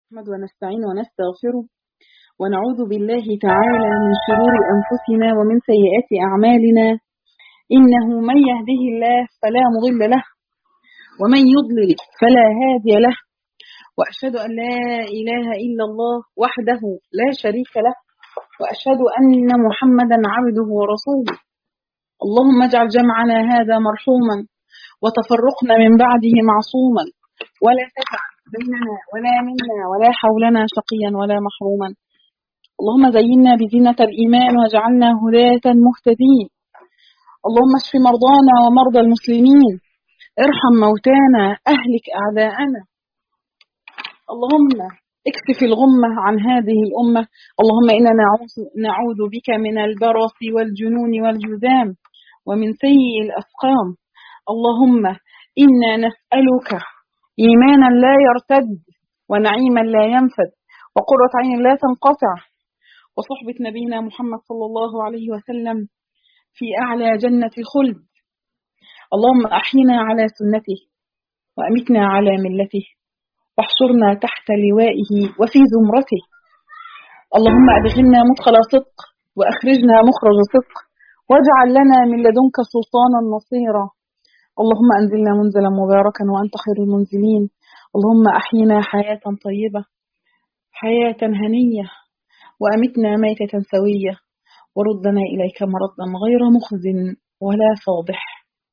نحمد ونستعين ونستغفره ونعوذ بالله تعالى من شرور أنفسنا ومن سيئات أعمالنا إنه من يهده الله فلا مضل له ومن يضلل فلا هادي له وأشهد أن لا إله إلا الله وحده لا شريك له وأشهد أن محمدا عبده ورسوله اللهم اجعل جمعنا هذا مرحوما وتفرقنا من بعده معصوما ولا تجعل بيننا ولا منا ولا حولنا شقيا ولا محروما اللهم زينا بزينة الإيمان واجعلنا هداة مهتدين اللهم اشف مرضانا ومرضى المسلمين ارحم موتانا أهلك أعداءنا اللهم اكشف الغمة عن هذه الأمة اللهم إنا نعوذ, نعوذ بك من البرص والجنون والجذام ومن سيء الأسقام اللهم إنا نسألك إيمانا لا يرتد ونعيما لا ينفد وقرة عين لا تنقطع وصحبة نبينا محمد صلى الله عليه وسلم في أعلى جنة الخلد اللهم أحينا على سنته وأمتنا على ملته واحشرنا تحت لوائه وفي زمرته اللهم أدخلنا مدخل صدق وأخرجنا مخرج صدق واجعل لنا من لدنك سلطانا نصيرا اللهم أنزلنا منزلا مباركا وأنت خير المنزلين اللهم أحينا حياة طيبة حياة هنية وأمتنا ميتة سوية وردنا إليك مردا غير مخز ولا فاضح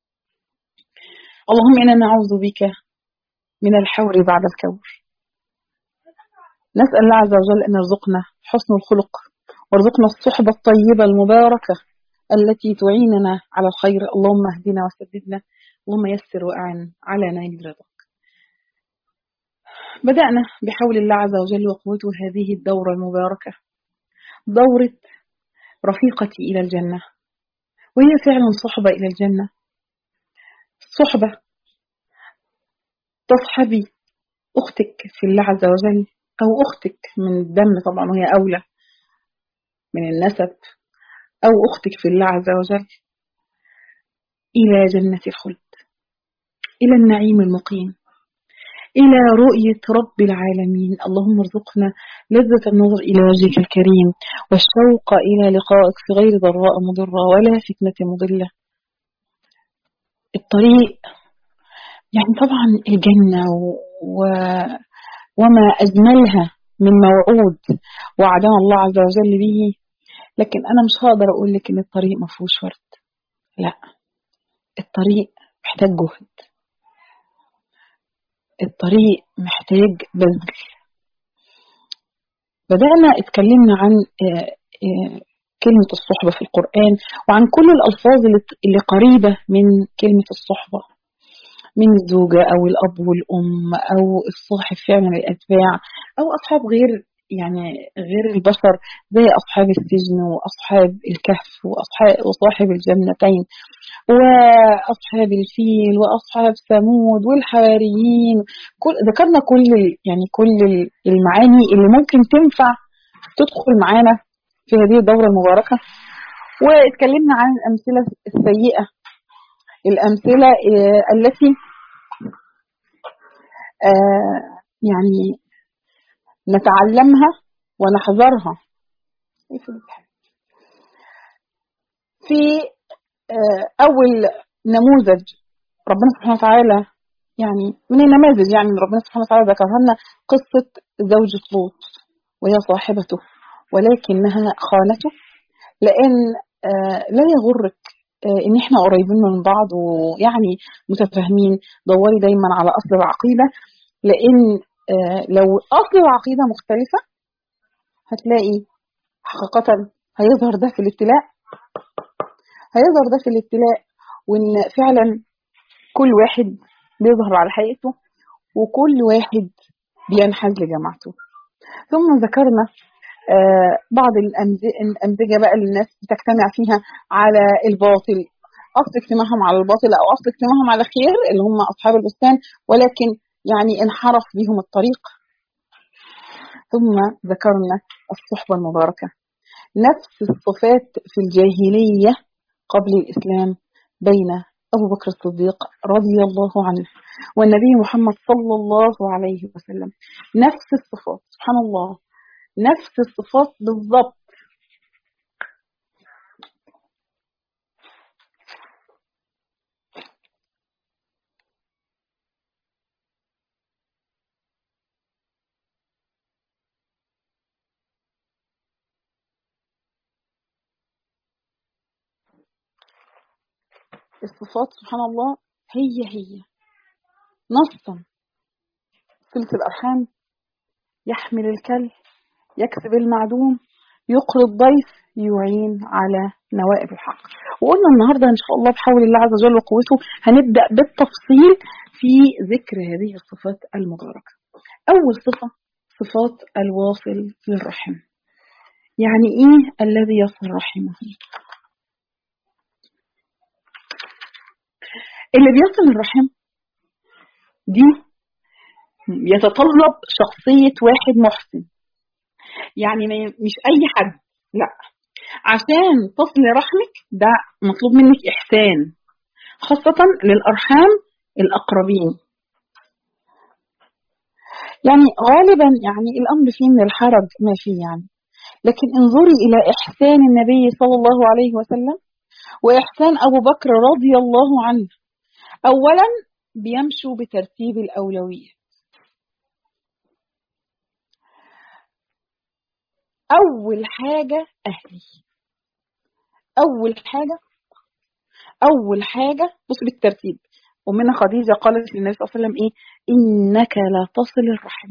اللهم إنا نعوذ بك من الحور بعد الكور نسأل الله عز وجل أن يرزقنا حسن الخلق وارزقنا الصحبة الطيبة المباركة التي تعيننا على الخير اللهم اهدنا وسددنا اللهم يسر وأعن على نيل رضاك بدأنا بحول الله عز وجل وقوته هذه الدورة المباركة دورة رفيقتي إلى الجنة وهي فعلا صحبة إلى الجنة صحبة تصحبي أختك في الله عز وجل أو أختك من الدم طبعا وهي أولى من النسب أو أختك في الله عز وجل إلى جنة الخلد إلى النعيم المقيم إلى رؤية رب العالمين اللهم ارزقنا لذة النظر إلى وجهك الكريم والشوق إلى لقائك في غير ضراء مضرة ولا فتنة مضلة الطريق يعني طبعا الجنة و... وما أجملها من موعود وعدنا الله عز وجل به لكن أنا مش هقدر أقول لك إن الطريق ما فيهوش ورد لا الطريق محتاج جهد الطريق محتاج بذل بدأنا اتكلمنا عن كلمة الصحبة في القرآن وعن كل الألفاظ اللي قريبة من كلمة الصحبة من الزوجة أو الأب والأم أو الصاحب فعلا الأتباع أو أصحاب غير يعني غير البشر زي أصحاب السجن وأصحاب الكهف وأصحاب وصاحب الجنتين وأصحاب الفيل وأصحاب ثمود والحواريين كل ذكرنا كل يعني كل المعاني اللي ممكن تنفع تدخل معانا في هذه الدورة المباركة واتكلمنا عن الأمثلة السيئة الأمثلة التي يعني نتعلمها ونحذرها في أول نموذج ربنا سبحانه وتعالى يعني من النماذج يعني ربنا سبحانه وتعالى ذكرها لنا قصة زوجة لوط وهي صاحبته ولكنها خانته لأن لا يغرك ان احنا قريبين من بعض ويعني متفاهمين دوري دايما على اصل العقيده لان لو اصل العقيده مختلفه هتلاقي حقيقه هيظهر ده في الابتلاء هيظهر ده في الابتلاء وان فعلا كل واحد بيظهر على حقيقته وكل واحد بينحاز لجماعته ثم ذكرنا بعض الأمزجة بقى اللي الناس بتجتمع فيها على الباطل أصل اجتماعهم على الباطل أو أصل اجتماعهم على خير اللي هم أصحاب البستان ولكن يعني انحرف بهم الطريق ثم ذكرنا الصحبة المباركة نفس الصفات في الجاهلية قبل الإسلام بين أبو بكر الصديق رضي الله عنه والنبي محمد صلى الله عليه وسلم نفس الصفات سبحان الله نفس الصفات بالضبط الصفات سبحان الله هي هي نصا صلة الأرحام يحمل الكل يكسب المعدوم يقري الضيف يعين على نوائب الحق وقلنا النهاردة إن شاء الله بحول الله عز وجل وقوته هنبدأ بالتفصيل في ذكر هذه الصفات المباركة أول صفة صفات الواصل للرحم يعني إيه الذي يصل رحمه اللي بيصل الرحم دي يتطلب شخصية واحد محسن يعني مش أي حد لا عشان تصل رحمك ده مطلوب منك إحسان خاصة للأرحام الأقربين يعني غالبا يعني الأمر فيه من الحرج ما فيه يعني لكن انظري إلى إحسان النبي صلى الله عليه وسلم وإحسان أبو بكر رضي الله عنه أولا بيمشوا بترتيب الأولويات أول حاجة أهلي أول حاجة أول حاجة بص بالترتيب ومنها خديجة قالت للنبي صلى الله عليه وسلم إيه إنك لا تصل الرحم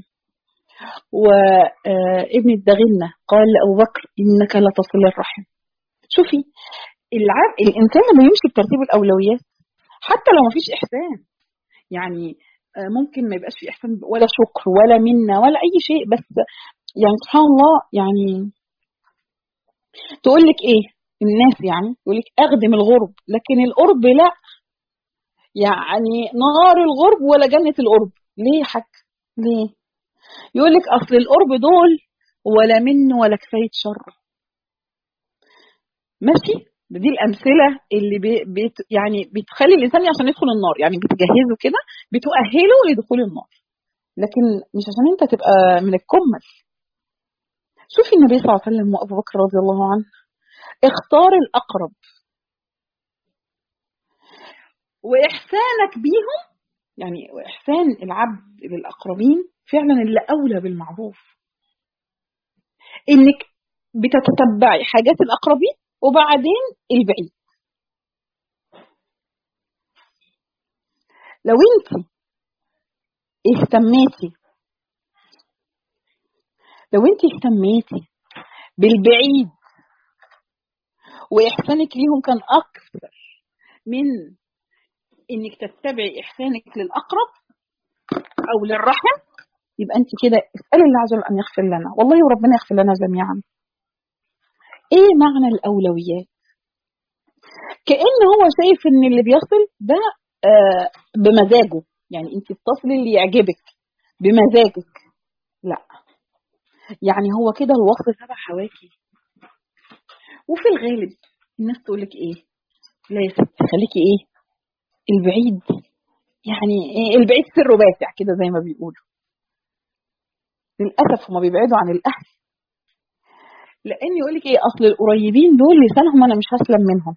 وابن الدغنة قال لأبو بكر إنك لا تصل الرحم شوفي العب الإنسان لما يمشي بترتيب الأولويات حتى لو ما فيش إحسان يعني ممكن ما يبقاش في إحسان ولا شكر ولا منة ولا أي شيء بس يعني سبحان الله يعني تقول لك إيه الناس يعني يقول لك أخدم الغرب لكن القرب لا يعني نار الغرب ولا جنة القرب ليه يا حاج ليه يقول لك أصل القرب دول ولا منه ولا كفاية شر ماشي دي الأمثلة اللي بي بيت يعني بتخلي الإنسان عشان يدخل النار يعني بتجهزه كده بتؤهله لدخول النار لكن مش عشان أنت تبقى من الكمل شوفي النبي صلى الله عليه وسلم وأبو بكر رضي الله عنه اختار الأقرب وإحسانك بيهم يعني وإحسان العبد للأقربين فعلا اللي أولى بالمعروف إنك بتتتبعي حاجات الأقربين وبعدين البعيد لو انت اهتميتي لو انت اهتميتي بالبعيد واحسانك ليهم كان اكثر من انك تتبعي احسانك للاقرب او للرحم يبقى انت كده اسالي الله عز وجل ان يغفر لنا والله وربنا يغفر لنا جميعا ايه معنى الاولويات كان هو شايف ان اللي بيصل ده آه بمزاجه يعني انت بتصلي اللي يعجبك بمزاجك لا يعني هو كده الوصل تبع هواكي وفي الغالب الناس تقول لك ايه لا يا ستي خليكي ايه البعيد يعني إيه البعيد سر باسع كده زي ما بيقولوا للاسف هما بيبعدوا عن الاهل لان يقول لك ايه اصل القريبين دول لسانهم انا مش هسلم منهم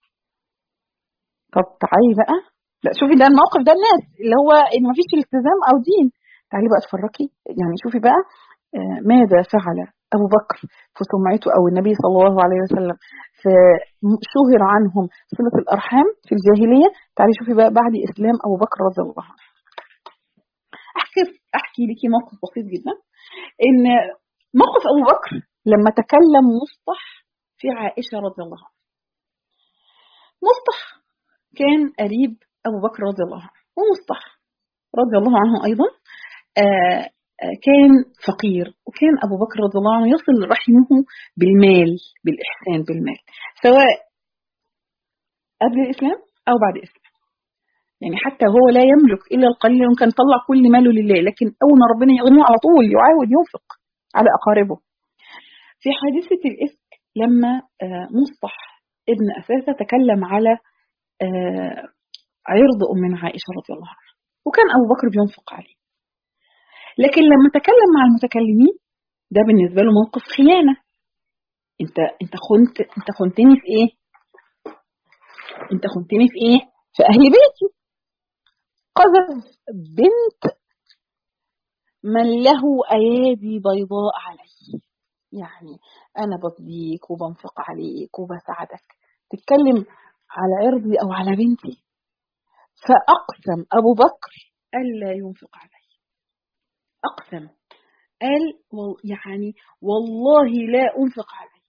طب تعالي بقى لا شوفي ده الموقف ده الناس اللي هو ان مفيش التزام او دين تعالي بقى اتفرجي يعني شوفي بقى آه ماذا فعل ابو بكر في سمعته او النبي صلى الله عليه وسلم في شهر عنهم صله الارحام في الجاهليه تعالي شوفي بقى بعد اسلام ابو بكر رضي الله عنه احكي احكي لك موقف بسيط جدا ان موقف ابو بكر لما تكلم مصطح في عائشه رضي الله عنها مصطح كان قريب أبو بكر رضي الله عنه ومصطح رضي الله عنه أيضا آآ آآ كان فقير وكان أبو بكر رضي الله عنه يصل رحمه بالمال بالإحسان بالمال سواء قبل الإسلام أو بعد الإسلام يعني حتى هو لا يملك إلا القليل وكان طلع كل ماله لله لكن أول ما ربنا يغنيه على طول يعاود ينفق على أقاربه في حادثة الإفك لما مصطح ابن أساسة تكلم على عرض أمنا عائشة رضي الله عنها وكان أبو بكر بينفق عليه لكن لما تكلم مع المتكلمين ده بالنسبة له موقف خيانة انت انت خنت انت خنتني في ايه انت خنتني في ايه في اهل بيتي قذف بنت من له ايادي بيضاء علي يعني انا بطبيك وبنفق عليك وبساعدك تتكلم على عرضي او على بنتي فاقسم ابو بكر الا ينفق علي اقسم قال يعني والله لا انفق علي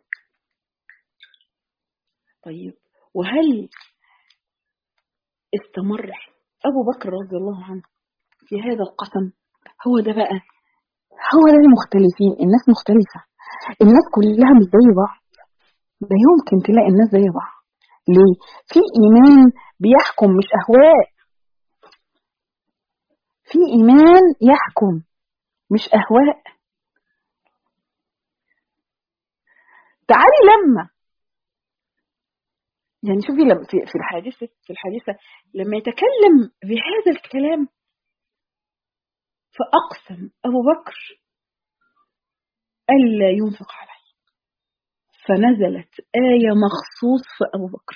طيب وهل استمر أبو بكر رضي الله عنه في هذا القسم هو ده بقى هو ده المختلفين الناس مختلفة الناس كلها مش زي بعض لا يمكن تلاقي الناس زي بعض ليه؟ في إيمان بيحكم مش أهواء في إيمان يحكم مش أهواء تعالي لما يعني شوفي لما في في الحادثة في الحادثة لما يتكلم بهذا الكلام فأقسم أبو بكر ألا ينفق عليه فنزلت آية مخصوص في أبو بكر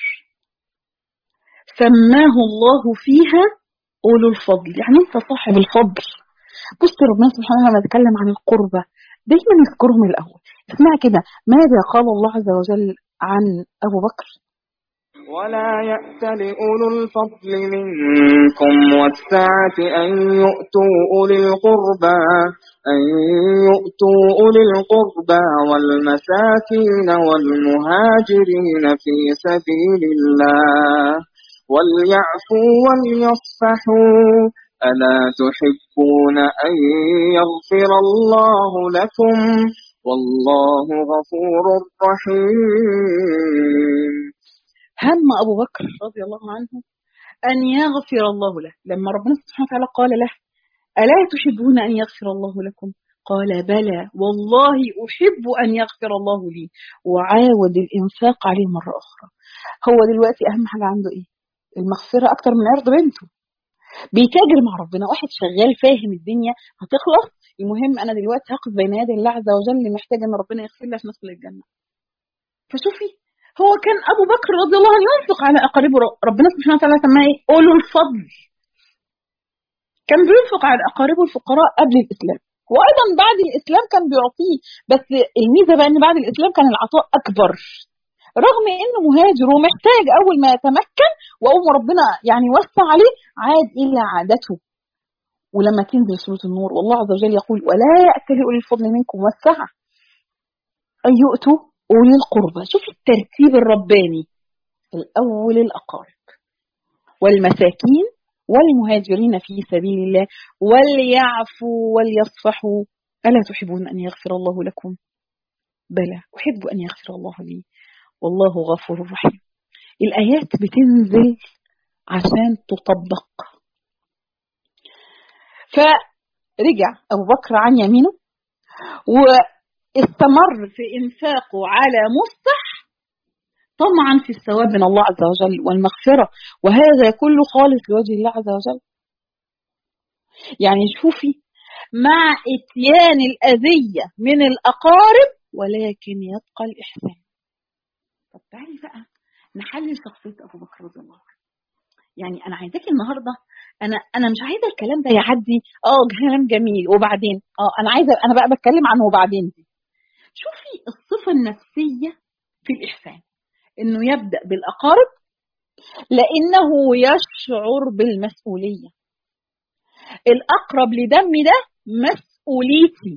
سماه الله فيها أولو الفضل يعني أنت صاحب الفضل بص ربنا سبحانه وتعالى لما يتكلم عن القربة دايما يذكرهم الأول اسمع كده ماذا قال الله عز وجل عن أبو بكر ولا يأت لأولو الفضل منكم والسعة أن يؤتوا أولي القربى أن يؤتوا أولي القربى والمساكين والمهاجرين في سبيل الله وليعفوا وليصفحوا ألا تحبون أن يغفر الله لكم والله غفور رحيم هم أبو بكر رضي الله عنه أن يغفر الله له لما ربنا سبحانه وتعالى قال له ألا تحبون أن يغفر الله لكم قال بلى والله أحب أن يغفر الله لي وعاود الإنفاق عليه مرة أخرى هو دلوقتي أهم حاجة عنده إيه المغفرة أكتر من عرض بنته بيتاجر مع ربنا واحد شغال فاهم الدنيا هتخلص المهم أنا دلوقتي هقف بين يدي الله عز وجل محتاج أن ربنا يغفر لي عشان أدخل الجنة فشوفي هو كان ابو بكر رضي الله عنه ينفق على اقاربه ربنا سبحانه وتعالى سماه ايه؟ اولو الفضل. كان بينفق على اقاربه الفقراء قبل الاسلام وايضا بعد الاسلام كان بيعطيه بس الميزه بقى ان بعد الاسلام كان العطاء اكبر رغم انه مهاجر ومحتاج اول ما يتمكن واول ما ربنا يعني وسع عليه عاد الى عادته ولما تنزل سوره النور والله عز وجل يقول ولا يأتي لأولي الفضل منكم والسعه ان يؤتوا أولي القربى شوف الترتيب الرباني الأول الأقارب والمساكين والمهاجرين في سبيل الله وليعفوا وليصفحوا ألا تحبون أن يغفر الله لكم بلى أحب أن يغفر الله لي والله غفور رحيم الآيات بتنزل عشان تطبق فرجع أبو بكر عن يمينه و استمر في إنفاقه على مفتح طمعا في الثواب من الله عز وجل والمغفرة وهذا كله خالص لوجه الله عز وجل يعني شوفي مع اتيان الأذية من الأقارب ولكن يبقى الإحسان طب تعالي بقى نحلل شخصية أبو بكر رضي الله عنه يعني أنا عايزاكي النهاردة أنا أنا مش عايزة الكلام ده يعدي أه كلام جميل وبعدين أه أنا عايزة أنا بقى بتكلم عنه وبعدين دي شوفي الصفة النفسية في الإحسان إنه يبدأ بالأقارب لأنه يشعر بالمسؤولية الأقرب لدمي ده مسؤوليتي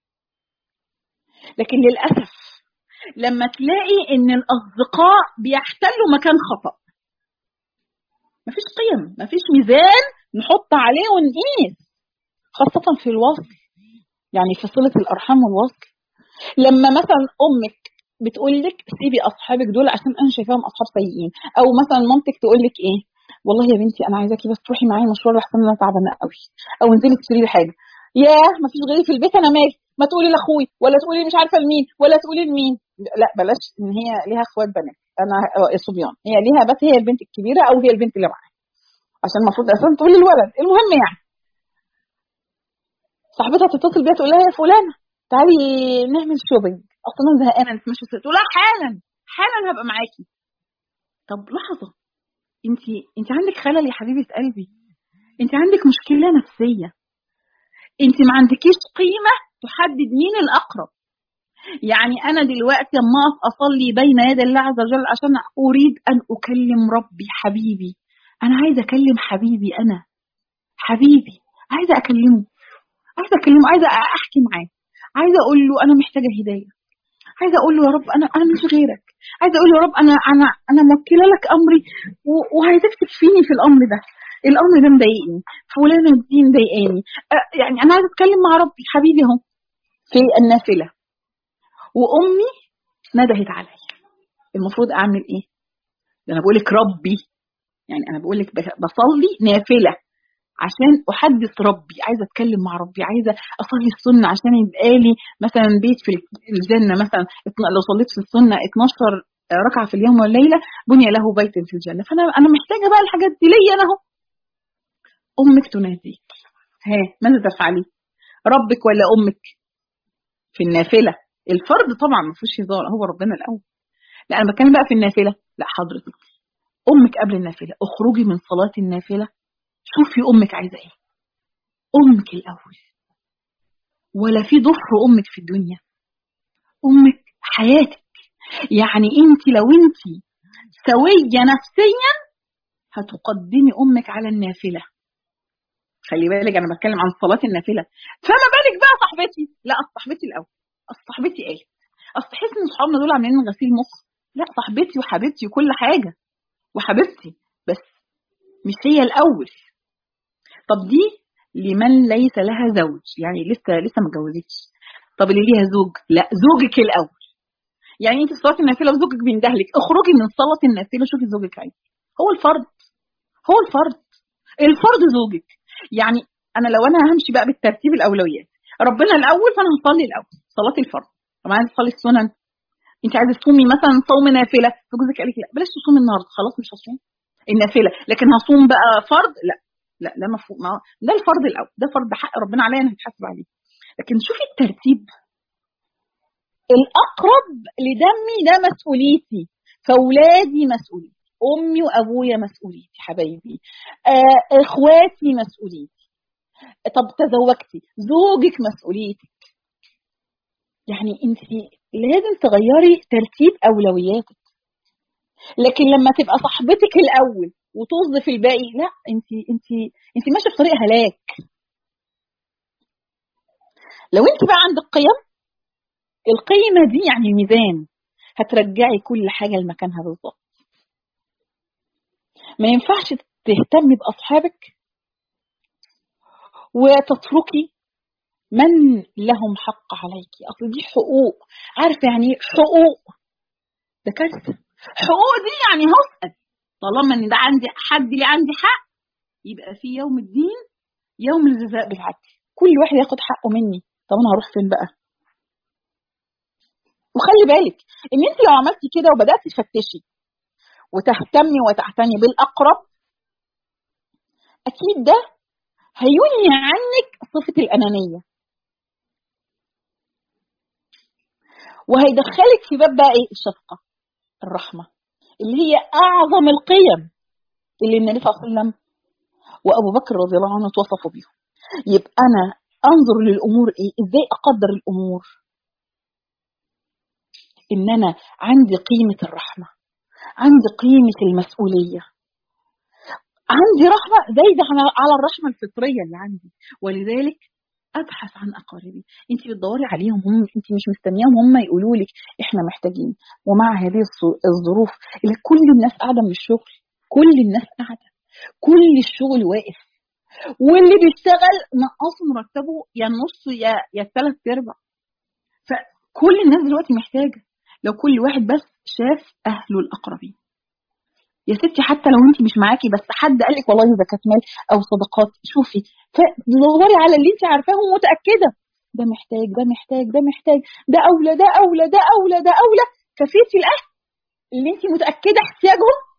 لكن للأسف لما تلاقي إن الأصدقاء بيحتلوا مكان خطأ مفيش قيم مفيش ميزان نحط عليه ونقيس خاصة في الوصل يعني في صلة الأرحام والوصل لما مثلا امك بتقول لك سيبي اصحابك دول عشان انا شايفاهم اصحاب سيئين او مثلا مامتك تقول لك ايه والله يا بنتي انا عايزاكي بس تروحي معايا مشوار لحسن انا تعبانه قوي او انزلي تشتري لي حاجه ياه ما فيش غيري في البيت انا مالي ما تقولي لاخوي ولا تقولي مش عارفه لمين ولا تقولي لمين لا بلاش ان هي ليها اخوات بنات انا صبيان هي ليها بس هي البنت الكبيره او هي البنت اللي معاها عشان المفروض اساسا تقول للولد المهم يعني صاحبتها تتصل بيها تقول لها يا فلانه تعالي نعمل شوبينج اصلا انا زهقانه نتمشى تقول لها حالا حالا هبقى معاكي طب لحظه انت انت عندك خلل يا حبيبه قلبي انت عندك مشكله نفسيه انت ما عندكيش قيمه تحدد مين الاقرب يعني انا دلوقتي اما اقف اصلي بين يدي الله عز وجل عشان اريد ان اكلم ربي حبيبي انا عايزه اكلم حبيبي انا حبيبي عايزه اكلمه عايزه اكلمه عايزه احكي معاه عايزه اقول له انا محتاجه هدايه عايزه اقول له يا رب انا انا مش غيرك عايزه اقول له يا رب انا انا انا موكله لك امري وعايزاك تكفيني في الامر ده الامر ده مضايقني فلانه دي مضايقاني يعني انا عايزه اتكلم مع ربي حبيبي اهو في النافله وامي ندهت عليا المفروض اعمل ايه ده انا بقول لك ربي يعني انا بقول لك بصلي نافله عشان احدث ربي عايزه اتكلم مع ربي عايزه اصلي السنه عشان يبقى لي مثلا بيت في الجنه مثلا لو صليت في السنه 12 ركعه في اليوم والليله بني له بيت في الجنه فانا انا محتاجه بقى الحاجات دي ليا انا اهو امك تناديك ها ماذا تفعلي ربك ولا امك في النافله الفرض طبعا ما فيهوش هزار هو ربنا الاول لا انا بتكلم بقى في النافله لا حضرتك امك قبل النافله اخرجي من صلاه النافله شوفي امك عايزه ايه امك الاول ولا في ضفر امك في الدنيا امك حياتك يعني انت لو انت سويه نفسيا هتقدمي امك على النافله خلي بالك انا بتكلم عن صلاه النافله فما بالك بقى صاحبتي لا صاحبتي الاول اصل صاحبتي قالت اصل تحس ان صحابنا دول عاملين غسيل مخ لا صاحبتي وحبيبتي وكل حاجه وحبيبتي بس مش هي الاول طب دي لمن ليس لها زوج يعني لسه لسه ما اتجوزتش طب اللي ليها زوج لا زوجك الاول يعني انت في صلاه النافله وزوجك بيندهلك اخرجي من صلاه النافله شوفي زوجك عايز هو الفرض هو الفرض الفرض زوجك يعني انا لو انا همشي بقى بالترتيب الاولويات ربنا الاول فانا هصلي الاول صلاه الفرض طب عايزه تصلي السنن انت عايزه تصومي مثلا صوم نافله فجوزك قال لك لا بلاش تصومي النهارده خلاص مش هصوم النافله لكن هصوم بقى فرض لا لا ده مفهوم ده الفرض الاول ده فرض حق ربنا عليا انا هتحاسب عليه لكن شوفي الترتيب الاقرب لدمي ده مسؤوليتي فاولادي مسؤوليتي امي وابويا مسؤوليتي حبايبي آه اخواتي مسؤوليتي طب تزوجتي زوجك مسؤوليتك يعني انت لازم تغيري ترتيب اولوياتك لكن لما تبقى صاحبتك الاول وطز في الباقي لا انت انت انت ماشيه في طريق هلاك لو انت بقى عندك قيم القيمه دي يعني ميزان هترجعي كل حاجه لمكانها بالظبط ما ينفعش تهتمي باصحابك وتتركي من لهم حق عليك اصل دي حقوق عارفه يعني ايه حقوق ده كارثه حقوق دي يعني هسأل طالما ان ده عندي حد لي عندي حق يبقى في يوم الدين يوم الجزاء بالعدل كل واحد ياخد حقه مني طب انا هروح فين بقى وخلي بالك ان انت لو عملتي كده وبداتي تفتشي وتهتمي وتعتني بالاقرب اكيد ده هينهي عنك صفه الانانيه وهيدخلك في باب بقى ايه الشفقه الرحمه اللي هي اعظم القيم اللي النبي صلى الله عليه وسلم وابو بكر رضي الله عنه توصفوا بيهم يبقى انا انظر للامور ايه ازاي اقدر الامور ان انا عندي قيمه الرحمه عندي قيمه المسؤوليه عندي رحمه زايده على الرحمه الفطريه اللي عندي ولذلك ابحث عن اقاربي انت بتدوري عليهم هم انت مش مستنياهم هم يقولوا لك احنا محتاجين ومع هذه الظروف اللي كل الناس قاعده من الشغل كل الناس قاعده كل الشغل واقف واللي بيشتغل نقصوا مرتبه يا النص يا يا الثلاث ارباع فكل الناس دلوقتي محتاجه لو كل واحد بس شاف اهله الاقربين يا ستي حتى لو انت مش معاكي بس حد قال لك والله زكاه مال او صدقات شوفي فدوري على اللي انت عارفاه ومتاكده ده محتاج ده محتاج ده محتاج ده اولى ده اولى ده اولى ده اولى كفيتي الاهل اللي انت متاكده احتياجهم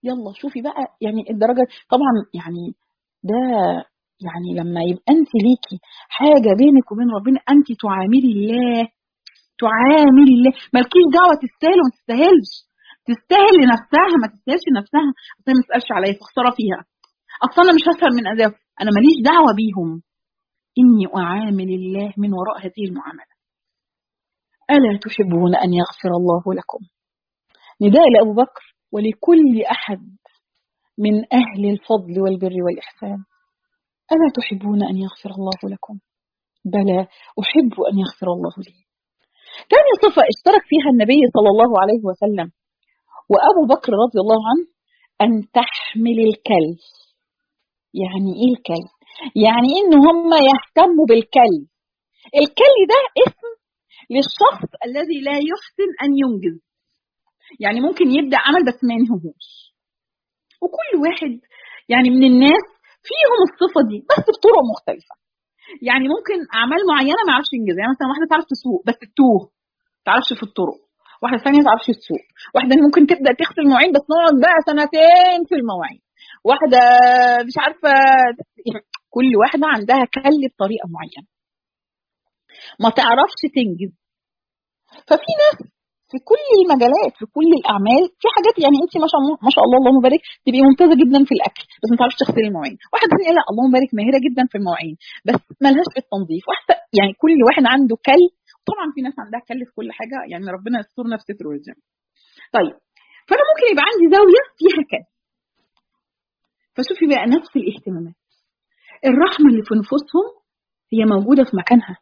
يلا شوفي بقى يعني الدرجة طبعا يعني ده يعني لما يبقى انت ليكي حاجة بينك وبين ربنا انت تعاملي الله تعاملي الله مالكيش دعوة تستاهل وما تستاهلش تستاهل لنفسها ما تستاهلش لنفسها اصل ما تسالش عليا فخساره فيها اصل انا مش هسهل من اذاه انا ماليش دعوه بيهم اني اعامل الله من وراء هذه المعامله الا تحبون ان يغفر الله لكم نداء لابو بكر ولكل احد من اهل الفضل والبر والاحسان الا تحبون ان يغفر الله لكم بلى احب ان يغفر الله لي ثاني صفه اشترك فيها النبي صلى الله عليه وسلم وأبو بكر رضي الله عنه أن تحمل الكل يعني إيه الكل؟ يعني إن هم يهتموا بالكل الكل ده اسم للشخص الذي لا يحسن أن ينجز يعني ممكن يبدأ عمل بس ما ينهوش وكل واحد يعني من الناس فيهم الصفة دي بس بطرق مختلفة يعني ممكن أعمال معينة ما يعرفش ينجزها يعني مثلا واحدة تعرف تسوق بس تتوه ما تعرفش في الطرق واحده ثانيه ما تعرفش تسوق واحده ممكن تبدا تغسل مواعين بس نقعد بقى سنتين في المواعين واحده مش عارفه كل واحده عندها كل بطريقه معينه ما تعرفش تنجز ففي ناس في كل المجالات في كل الاعمال في حاجات يعني انت ما شاء الله ما شاء الله اللهم بارك تبقي ممتازه جدا في الاكل بس ما تعرفش تغسلي المواعين واحده ثانيه لا اللهم بارك ماهره جدا في المواعين بس مالهاش في التنظيف واحده يعني كل واحد عنده كل طبعا في ناس عندها كل في كل حاجه يعني ربنا يسترنا في ستر والجنة طيب فانا ممكن يبقى عندي زاويه فيها كل فشوفي بقى نفس الاهتمامات الرحمه اللي في نفوسهم هي موجوده في مكانها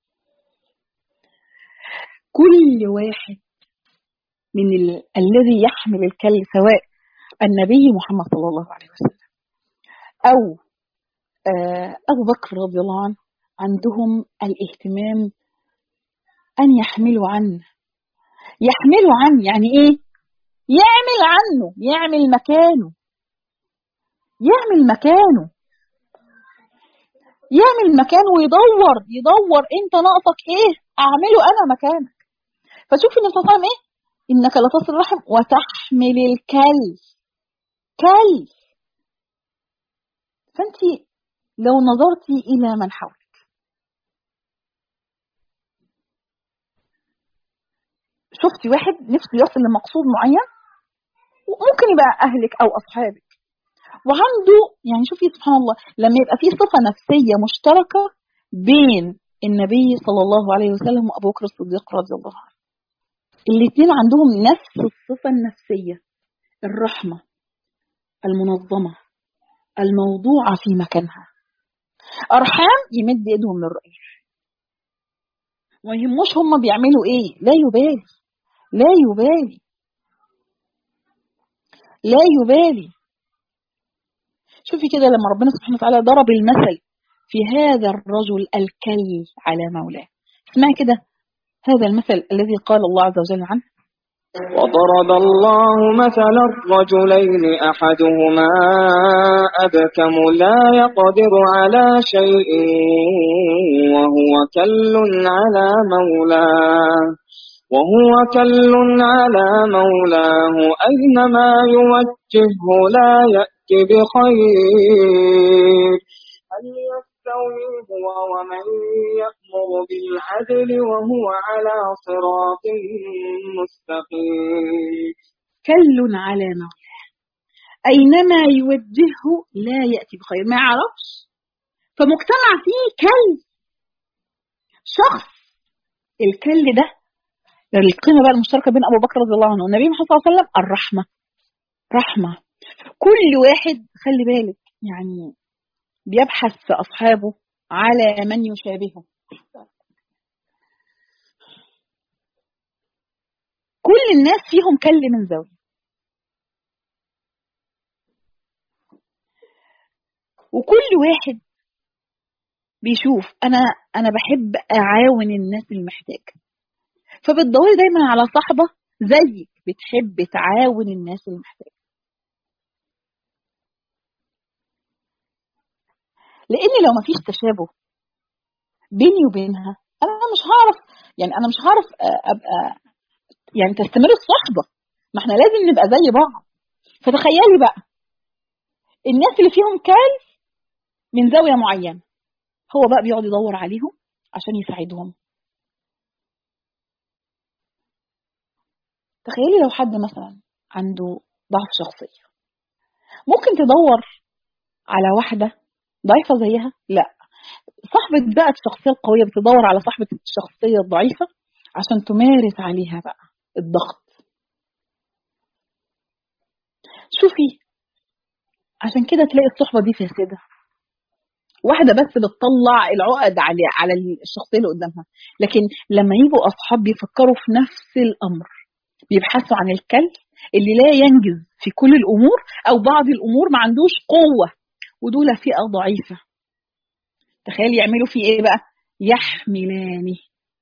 كل واحد من ال... الذي يحمل الكل سواء النبي محمد صلى الله عليه وسلم او آه ابو بكر رضي الله عنه عندهم الاهتمام أن يحملوا عنه يحملوا عنه يعني إيه؟ يعمل عنه يعمل مكانه يعمل مكانه يعمل مكانه ويدور يدور انت ناقصك ايه اعمله انا مكانك فشوف النبي صلى الله عليه وسلم ايه انك لتصل الرحم وتحمل الكل كل فانت لو نظرتي الى من حولك شفتي واحد نفسه يصل لمقصود معين وممكن يبقى اهلك او اصحابك وعنده يعني شوفي سبحان الله لما يبقى في صفه نفسيه مشتركه بين النبي صلى الله عليه وسلم وابو بكر الصديق رضي الله عنه الاثنين عندهم نفس الصفه النفسيه الرحمه المنظمه الموضوعه في مكانها ارحام يمد ايدهم للرئيس ما يهموش هم بيعملوا ايه لا يبالي لا يبالي لا يبالي شوفي كده لما ربنا سبحانه وتعالى ضرب المثل في هذا الرجل الكي على مولاه اسمعي كده هذا المثل الذي قال الله عز وجل عنه وضرب الله مثل الرجلين أحدهما أبكم لا يقدر على شيء وهو كل على مولاه وهو كل على مولاه أينما يوجهه لا يأتي بخير هل يستوي هو ومن يأمر بالعدل وهو على صراط مستقيم كل على مولاه أينما يوجهه لا يأتي بخير ما يعرفش فمجتمع فيه كل شخص الكل ده القيمة بقى المشتركة بين أبو بكر رضي الله عنه والنبي محمد صلى الله عليه وسلم الرحمة رحمة كل واحد خلي بالك يعني بيبحث في أصحابه على من يشابهه كل الناس فيهم كل من زوج وكل واحد بيشوف انا انا بحب اعاون الناس المحتاجه فبتدوري دايما على صاحبه زيك بتحب تعاون الناس المحتاجه لان لو ما فيش تشابه بيني وبينها انا مش هعرف يعني انا مش هعرف ابقى يعني تستمر الصحبه ما احنا لازم نبقى زي بعض فتخيلي بقى الناس اللي فيهم كال من زاويه معينه هو بقى بيقعد يدور عليهم عشان يساعدهم تخيلي لو حد مثلا عنده ضعف شخصيه ممكن تدور على واحده ضعيفه زيها لا صاحبة بقى الشخصية القوية بتدور على صاحبة الشخصية الضعيفة عشان تمارس عليها بقى الضغط شوفي عشان كده تلاقي الصحبة دي فاسدة واحدة بس بتطلع العقد على على الشخصية اللي قدامها لكن لما يجوا أصحاب بيفكروا في نفس الأمر بيبحثوا عن الكلب اللي لا ينجز في كل الأمور أو بعض الأمور ما عندوش قوة ودول فئة ضعيفة تخيل يعملوا فيه ايه بقى يحملانه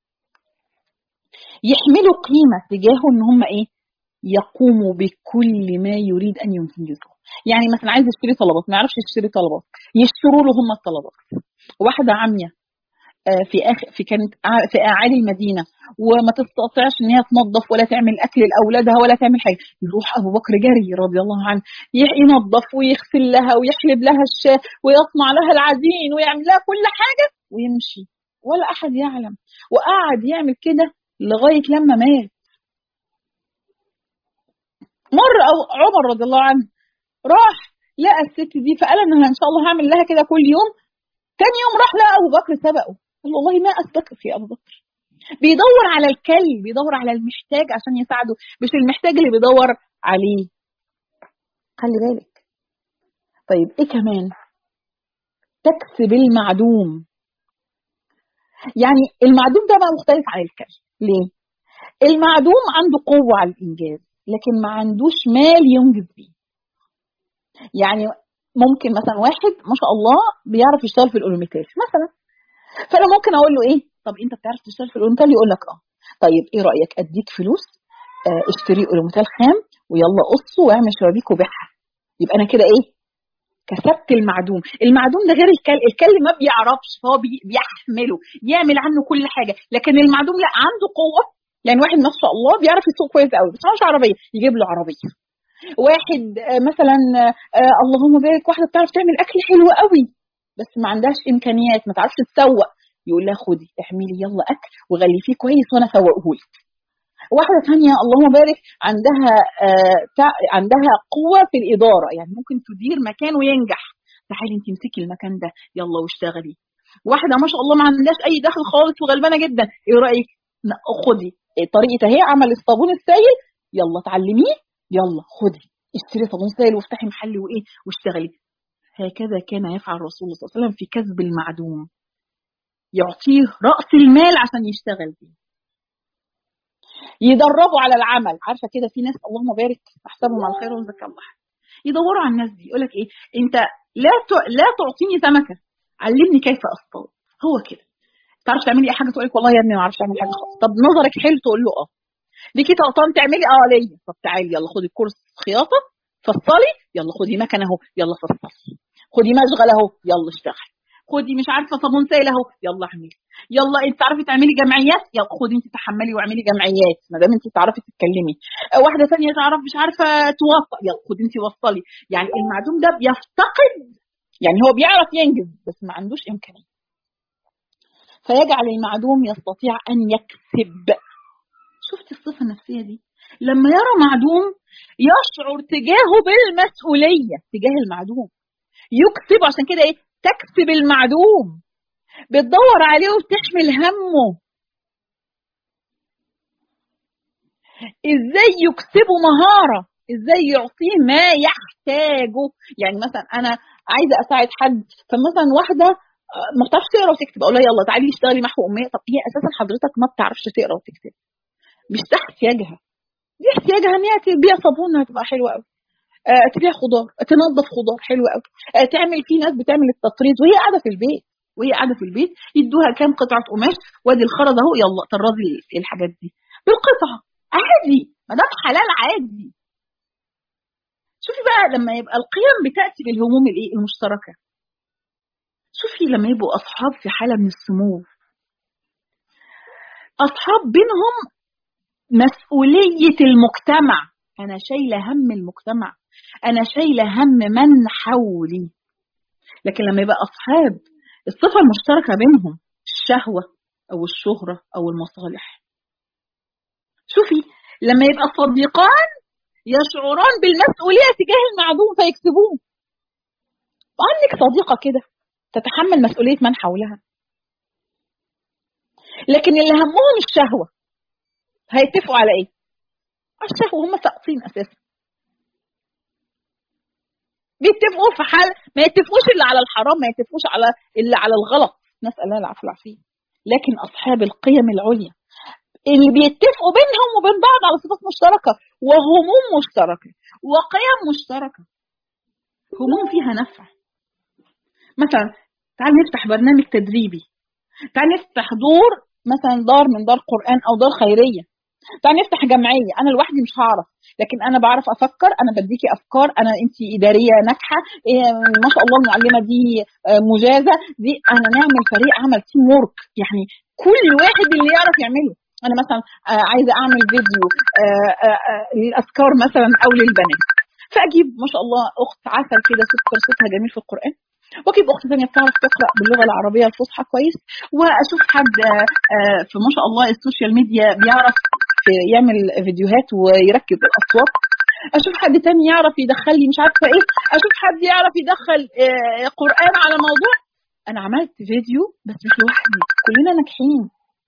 يحملوا قيمة تجاهه ان هم ايه يقوموا بكل ما يريد ان ينجزه يعني مثلا عايز يشتري طلبات ما يعرفش يشتري طلبات يشتروا له هم الطلبات واحدة عامية في اخر في كانت في اعالي المدينه وما تستطيعش ان هي تنظف ولا تعمل اكل لاولادها ولا تعمل حاجه يروح ابو بكر جري رضي الله عنه ينظف ويغسل لها ويحلب لها الشاة ويصنع لها العجين ويعمل لها كل حاجه ويمشي ولا احد يعلم وقعد يعمل كده لغايه لما مات مر أو عمر رضي الله عنه راح لقى الست دي فقال انا ان شاء الله هعمل لها كده كل يوم تاني يوم راح لقى ابو بكر سبقه قال والله ما اسبقك يا ابو بكر بيدور على الكلب بيدور على المحتاج عشان يساعده مش المحتاج اللي بيدور عليه خلي بالك طيب ايه كمان تكسب المعدوم يعني المعدوم ده بقى مختلف عن الكلب ليه المعدوم عنده قوة على الإنجاز لكن ما عندوش مال ينجز بيه يعني ممكن مثلا واحد ما شاء الله بيعرف يشتغل في الاولوميتال مثلا فانا ممكن اقول له ايه طب انت بتعرف تشتغل في الاولوميتال يقول لك اه طيب ايه رايك اديك فلوس اه اشتري اولوميتال خام ويلا قصه واعمل شبابيك وبيعها يبقى انا كده ايه كسبت المعدوم المعدوم ده غير الكلب الكلب ما بيعرفش هو بي بيحمله يعمل عنه كل حاجه لكن المعدوم لا عنده قوه يعني واحد ما شاء الله بيعرف يسوق كويس قوي بس مش عربيه يجيب له عربيه واحد مثلا اللهم بارك واحده بتعرف تعمل اكل حلو قوي بس ما عندهاش امكانيات ما تعرفش تسوق يقول لها خدي اعملي يلا اكل وغلفيه كويس وانا اسوقه لك واحده ثانيه اللهم بارك عندها آه عندها قوه في الاداره يعني ممكن تدير مكان وينجح تعالي انت امسكي المكان ده يلا واشتغلي واحده ما شاء الله ما عندهاش اي دخل خالص وغلبانه جدا ايه رايك خدي طريقه اهي عمل الصابون السائل يلا تعلميه يلا خدي اشتري صابون سائل وافتحي محل وايه واشتغلي هكذا كان يفعل الرسول صلى الله عليه وسلم في كسب المعدوم يعطيه رأس المال عشان يشتغل بيه يدربوا على العمل عارفه كده في ناس اللهم بارك احسبهم على الخير وجزاك الله يدوروا على الناس دي يقول لك ايه انت لا ت... لا تعطيني سمكه علمني كيف اصطاد هو كده تعرفش تعملي اي حاجه تقول لك والله يا ابني ما اعرفش اعمل حاجه خالص طب نظرك حلو تقول له اه ليكي طقطان تعملي اه ليا طب تعالي يلا خدي كورس خياطه فصلي يلا خدي مكنه اهو يلا فصلي خدي مشغل اهو يلا اشتغلي خدي مش عارفه صابون سائل اهو يلا اعملي يلا انت تعرفي تعملي جمعيات يلا خدي انت تحملي واعملي جمعيات ما دام انت تعرفي تتكلمي واحده ثانيه تعرف مش عارفه توفق يلا خدي انت وصلي يعني المعدوم ده بيفتقد يعني هو بيعرف ينجز بس ما عندوش امكانيه فيجعل المعدوم يستطيع ان يكسب شفتي الصفه النفسيه دي لما يرى معدوم يشعر تجاهه بالمسؤوليه تجاه المعدوم يكسب عشان كده ايه تكسب المعدوم بتدور عليه وبتحمل همه ازاي يكسبه مهاره ازاي يعطيه ما يحتاجه يعني مثلا انا عايزه اساعد حد فمثلا واحده ما بتعرفش تقرا وتكتب اقول لها يلا تعالي اشتغلي محو اميه طب هي اساسا حضرتك ما بتعرفش تقرا وتكتب مش ده احتياجها دي احتياجها ان هي تبيع صابون هتبقى حلوه قوي آه تبيع خضار تنظف خضار حلوه قوي آه تعمل في ناس بتعمل التطريز وهي قاعده في البيت وهي قاعده في البيت يدوها كام قطعه قماش وادي الخرز اهو يلا طرزي الحاجات دي بالقطعه عادي ما دام حلال عادي شوفي بقى لما يبقى القيم بتاتي بالهموم الايه المشتركه شوفي لما يبقوا اصحاب في حاله من السمو اصحاب بينهم مسؤوليه المجتمع انا شايله هم المجتمع انا شايله هم من حولي لكن لما يبقى اصحاب الصفه المشتركه بينهم الشهوه او الشهره او المصالح شوفي لما يبقى صديقان يشعران بالمسؤوليه تجاه المعدوم فيكسبوه وعندك صديقه كده تتحمل مسؤوليه من حولها لكن اللي همهم الشهوه هيتفقوا على ايه؟ على الشهوه هم ساقطين اساسا بيتفقوا في حال ما يتفقوش الا على الحرام ما يتفقوش على الا على الغلط نسال الله العفو والعافيه لكن اصحاب القيم العليا اللي بيتفقوا بينهم وبين بعض على صفات مشتركه وهموم مشتركه وقيم مشتركه هموم فيها نفع مثلا تعال نفتح برنامج تدريبي تعال نفتح دور مثلا دار من دار قران او دار خيريه تعال نفتح جمعيه انا لوحدي مش هعرف لكن انا بعرف افكر انا بديكي افكار انا انت اداريه ناجحه إيه ما شاء الله المعلمه دي مجازه دي انا نعمل فريق عمل تيم وورك يعني كل واحد اللي يعرف يعمله انا مثلا عايزه اعمل فيديو للاذكار مثلا او للبنات فاجيب ما شاء الله اخت عسل كده سكر صوتها جميل في القران واجيب اخت ثانيه بتعرف تقرا باللغه العربيه الفصحى كويس واشوف حد في ما شاء الله السوشيال ميديا بيعرف يعمل فيديوهات ويركب الاصوات اشوف حد تاني يعرف يدخل لي مش عارفه ايه اشوف حد يعرف يدخل قران على موضوع انا عملت فيديو بس مش لوحدي كلنا ناجحين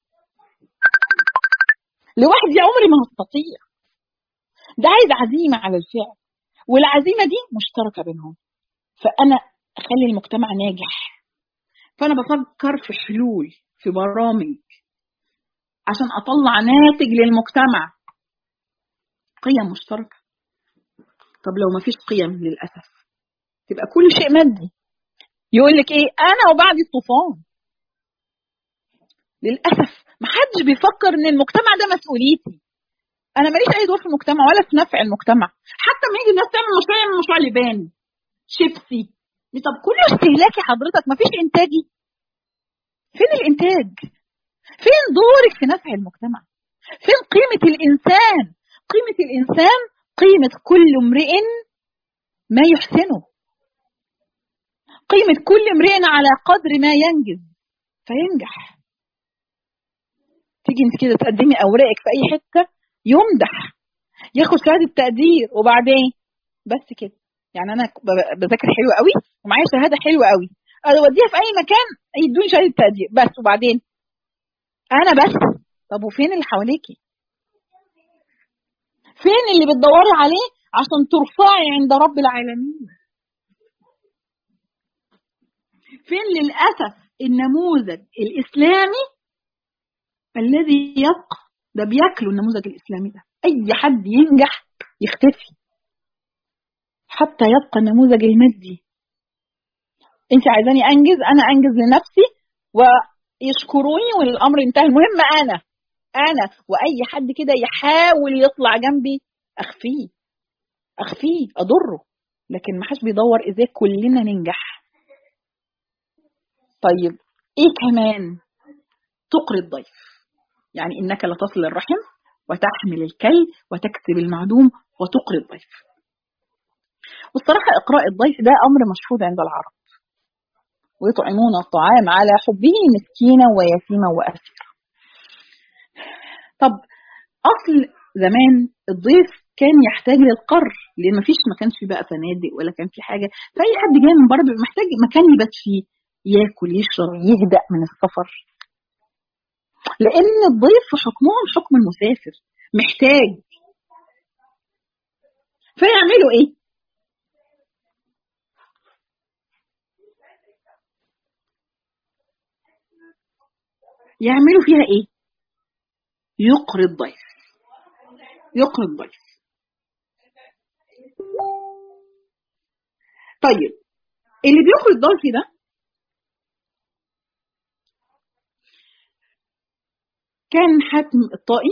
لوحدي عمري ما هستطيع ده عايز عزيمه على الفعل والعزيمه دي مشتركه بينهم فانا اخلي المجتمع ناجح فانا بفكر في حلول في برامج عشان اطلع ناتج للمجتمع قيم مشتركه طب لو ما فيش قيم للاسف تبقى كل شيء مادي يقول لك ايه انا وبعد الطوفان للاسف ما حدش بيفكر ان المجتمع ده مسؤوليتي انا ماليش اي دور في المجتمع ولا في نفع المجتمع حتى لما يجي الناس تعمل مشروع يعمل مشروع لبان شيبسي طب كله استهلاكي حضرتك ما فيش انتاجي فين الانتاج فين دورك في نفع المجتمع فين قيمة الإنسان قيمة الإنسان قيمة كل امرئ ما يحسنه قيمة كل امرئ على قدر ما ينجز فينجح تيجي انت كده تقدمي اوراقك في اي حته يمدح ياخد شهاده تقدير وبعدين بس كده يعني انا بذاكر حلو قوي ومعايا شهاده حلوه قوي اوديها في اي مكان يدوني شهاده تقدير بس وبعدين انا بس طب وفين اللي حواليكي فين اللي بتدوري عليه عشان ترفعي عند رب العالمين فين للاسف النموذج الاسلامي الذي يبقى ده بياكلوا النموذج الاسلامي ده اي حد ينجح يختفي حتى يبقى النموذج المادي انت عايزاني انجز انا انجز لنفسي ويشكروني والامر انتهى المهم انا انا واي حد كده يحاول يطلع جنبي اخفيه اخفيه اضره لكن ما حدش بيدور ازاي كلنا ننجح طيب ايه كمان تقري الضيف يعني انك لتصل الرحم وتحمل الكل وتكسب المعدوم وتقري الضيف والصراحة إقراء الضيف ده أمر مشهود عند العرب ويطعمون الطعام على حبه مسكينا ويتيما وأسيرا طب أصل زمان الضيف كان يحتاج للقر لان مفيش ما كانش في بقى فنادق ولا كان في حاجه فاي حد جاي من بره بيبقى محتاج مكان يبات فيه ياكل يشرب يهدأ من السفر لان الضيف في حكمهم حكم المسافر محتاج فيعملوا ايه يعملوا فيها ايه يقري الضيف يقري الضيف طيب اللي بيقري الضيف ده كان حاتم الطائي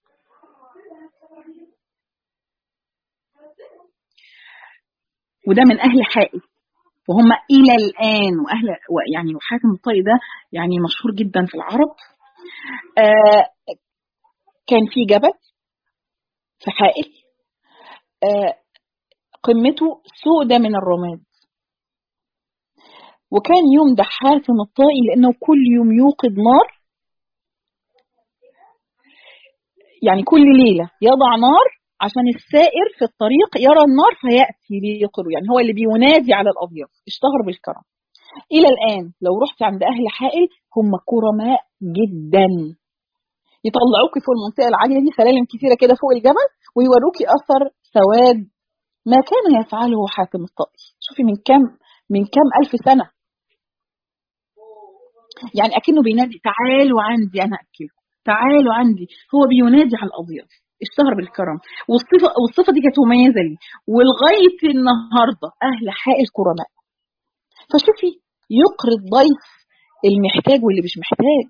وده من اهل حائل وهم الى الان واهل يعني وحاتم الطائي ده يعني مشهور جدا في العرب آه كان في جبل في حائل آه قمته سودة من الرماد وكان يوم ده حاتم الطائي لأنه كل يوم يوقد نار يعني كل ليلة يضع نار عشان السائر في الطريق يرى النار فيأتي ليقر يعني هو اللي بينادي على الأضياف اشتهر بالكرم إلى الآن لو رحت عند أهل حائل هم كرماء جدا يطلعوك فوق المنطقة العالية دي سلالم كثيرة كده فوق الجبل ويوروكي أثر سواد ما كان يفعله حاتم الطائي شوفي من كام من كام ألف سنة يعني أكنه بينادي تعالوا عندي أنا أكلكم تعالوا عندي هو بينادي على الأضياف اشتهر بالكرم والصفة, والصفة دي كانت مميزة لي ولغاية النهاردة أهل حائل كرماء فشوفي يقري الضيف المحتاج واللي مش محتاج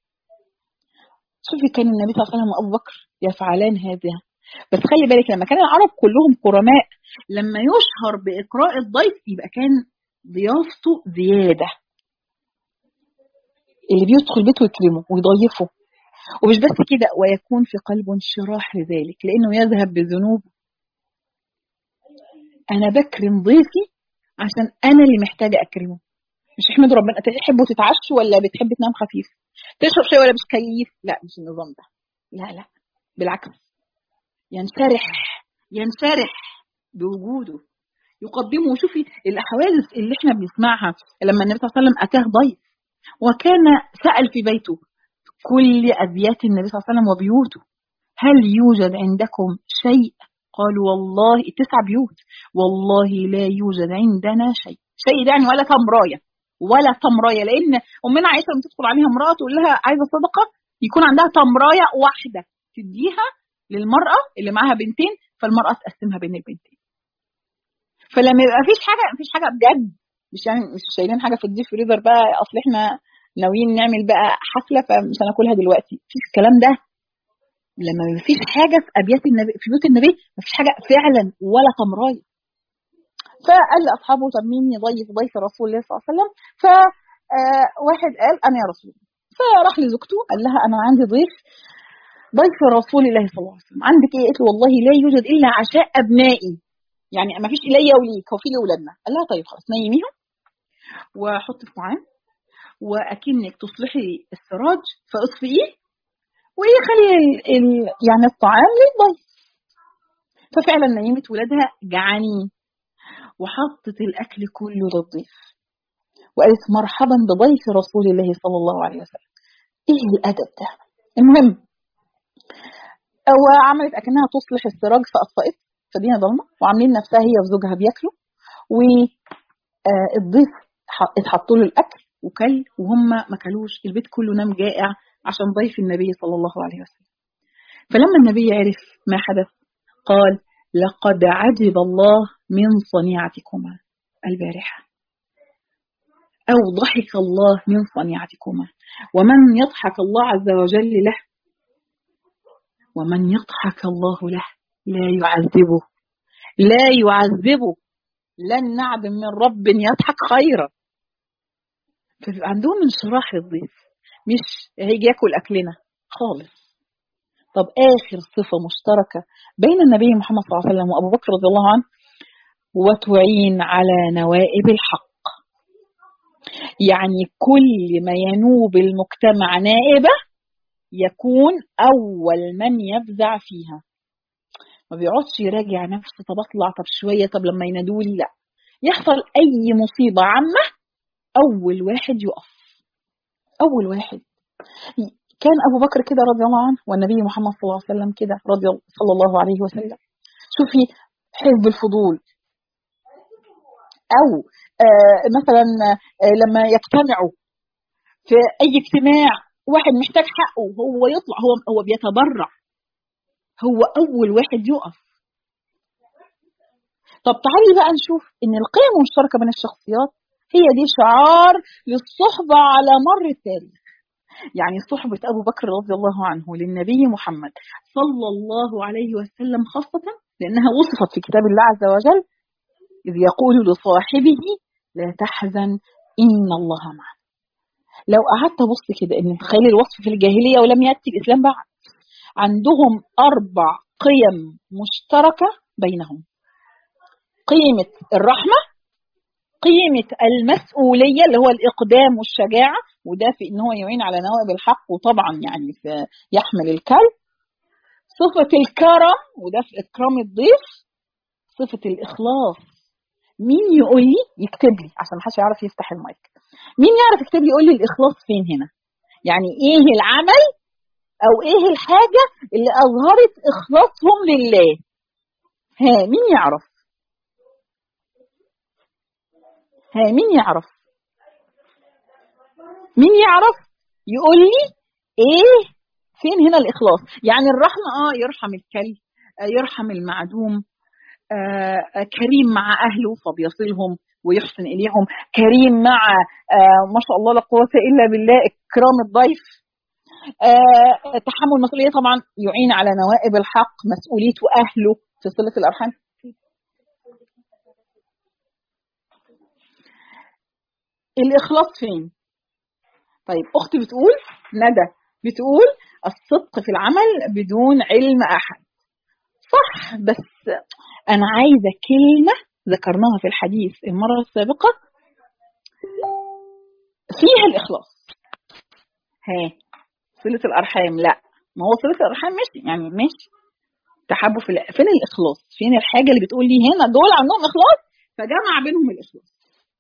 شوفي كان النبي صلى الله عليه وسلم وأبو بكر يفعلان هذا بس خلي بالك لما كان العرب كلهم كرماء لما يشهر بإقراء الضيف يبقى كان ضيافته زيادة اللي بيدخل بيته يكرمه ويضيفه ومش بس كده ويكون في قلبه انشراح لذلك لأنه يذهب بذنوبه أنا بكرم ضيفي عشان أنا اللي محتاجة أكرمه مش احمد ربنا تحبوا تتعشوا ولا بتحب تنام خفيف تشرب شاي ولا مش كيف لا مش النظام ده لا لا بالعكس ينشرح ينشرح بوجوده يقدمه شوفي الحوادث اللي احنا بنسمعها لما النبي صلى الله عليه وسلم اتاه ضيف وكان سأل في بيته كل أبيات النبي صلى الله عليه وسلم وبيوته هل يوجد عندكم شيء قالوا والله تسع بيوت والله لا يوجد عندنا شيء شيء ده يعني ولا تمرايه ولا تمرايه لان امنا عائشه لما تدخل عليها امراه تقول لها عايزه صدقه يكون عندها تمرايه واحده تديها للمراه اللي معاها بنتين فالمراه تقسمها بين البنتين فلما يبقى مفيش حاجه مفيش حاجه بجد مش يعني مش شايلين حاجه في الديب فريزر بقى اصل احنا ناويين نعمل بقى حفله فمش هناكلها دلوقتي مفيش الكلام ده لما مفيش حاجه في ابيات النبي في بيوت النبي مفيش حاجه فعلا ولا تمرايه فقال لاصحابه طب مين يضيف ضيف رسول الله صلى الله عليه وسلم فواحد قال انا يا رسول الله فراح لزوجته قال لها انا عندي ضيف ضيف رسول الله صلى الله عليه وسلم عندك ايه قالت له والله لا يوجد الا عشاء ابنائي يعني ما فيش ليا وليك هو في لاولادنا قال لها طيب خلاص نيميهم وحط في طعام واكنك تصلحي السراج فاطفئيه وخلي ال... ال... يعني الطعام للضيف ففعلا نيمت ولادها جعانين وحطت الاكل كله للضيف وقالت مرحبا بضيف رسول الله صلى الله عليه وسلم ايه الادب ده المهم وعملت اكنها تصلح السراج فاطفأت فدينا ضلمه وعاملين نفسها هي وزوجها بياكلوا والضيف اتحط له الاكل وكل وهم ما كلوش البيت كله نام جائع عشان ضيف النبي صلى الله عليه وسلم فلما النبي عرف ما حدث قال لقد عجب الله من صنيعتكما البارحة أو ضحك الله من صنيعتكما ومن يضحك الله عز وجل له ومن يضحك الله له لا يعذبه لا يعذبه لن نعدم من رب يضحك خيرا فبيبقى عندهم انشراح للضيف مش هيجي ياكل اكلنا خالص طب اخر صفه مشتركه بين النبي محمد صلى الله عليه وسلم وابو بكر رضي الله عنه وتعين على نوائب الحق يعني كل ما ينوب المجتمع نائبه يكون اول من يفزع فيها ما بيقعدش يراجع نفسه طب اطلع طب شويه طب لما ينادولي لا يحصل اي مصيبه عامه اول واحد يقف اول واحد كان ابو بكر كده رضي الله عنه والنبي محمد صلى الله عليه وسلم كده رضي صلى الله عليه وسلم شوفي حزب الفضول او آه مثلا آه لما يجتمعوا في اي اجتماع واحد محتاج حقه هو يطلع هو هو بيتبرع هو اول واحد يقف طب تعالي بقى نشوف ان القيم المشتركه بين الشخصيات هي دي شعار للصحبه على مر التاريخ يعني صحبة أبو بكر رضي الله عنه للنبي محمد صلى الله عليه وسلم خاصة لأنها وصفت في كتاب الله عز وجل إذ يقول لصاحبه لا تحزن إن الله معنا لو قعدت أبص كده إن تخيل الوصف في الجاهلية ولم يأتي الإسلام بعد عندهم أربع قيم مشتركة بينهم قيمة الرحمة قيمة المسؤولية اللي هو الإقدام والشجاعة وده في إن هو يعين على نوائب الحق وطبعا يعني في يحمل الكلب صفة الكرم وده في إكرام الضيف صفة الإخلاص مين يقول لي يكتب لي عشان محدش يعرف يفتح المايك مين يعرف يكتب لي يقول لي الإخلاص فين هنا يعني إيه العمل أو إيه الحاجة اللي أظهرت إخلاصهم لله ها مين يعرف ها مين يعرف مين يعرف يقول لي ايه فين هنا الاخلاص يعني الرحمه اه يرحم الكلب آه يرحم المعدوم آه كريم مع اهله فبيصلهم ويحسن اليهم كريم مع آه ما شاء الله لا قوه الا بالله اكرام الضيف آه تحمل المسؤوليه طبعا يعين على نوائب الحق مسؤوليته اهله في صله الارحام الإخلاص فين؟ طيب أختي بتقول ندى بتقول الصدق في العمل بدون علم أحد صح بس أنا عايزة كلمة ذكرناها في الحديث المرة السابقة فيها الإخلاص ها صلة الأرحام لا ما هو صلة الأرحام ماشي يعني ماشي تحبوا في فين الإخلاص فين الحاجة اللي بتقول لي هنا دول عندهم إخلاص فجمع بينهم الإخلاص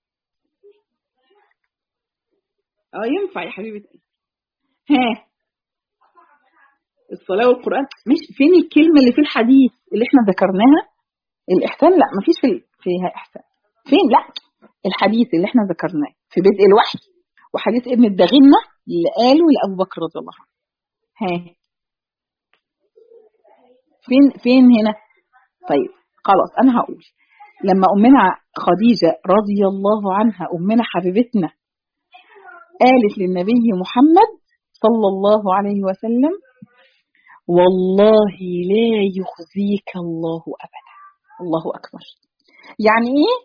اه ينفع يا حبيبه قلبي ها الصلاه والقران مش فين الكلمه اللي في الحديث اللي احنا ذكرناها الاحسان لا مفيش في فيها احسان فين لا الحديث اللي احنا ذكرناه في بدء الوحي وحديث ابن الدغنه اللي قاله لابو بكر رضي الله عنه ها فين فين هنا طيب خلاص انا هقول لما امنا خديجه رضي الله عنها امنا حبيبتنا قالت للنبي محمد صلى الله عليه وسلم والله لا يخزيك الله ابدا الله اكبر يعني ايه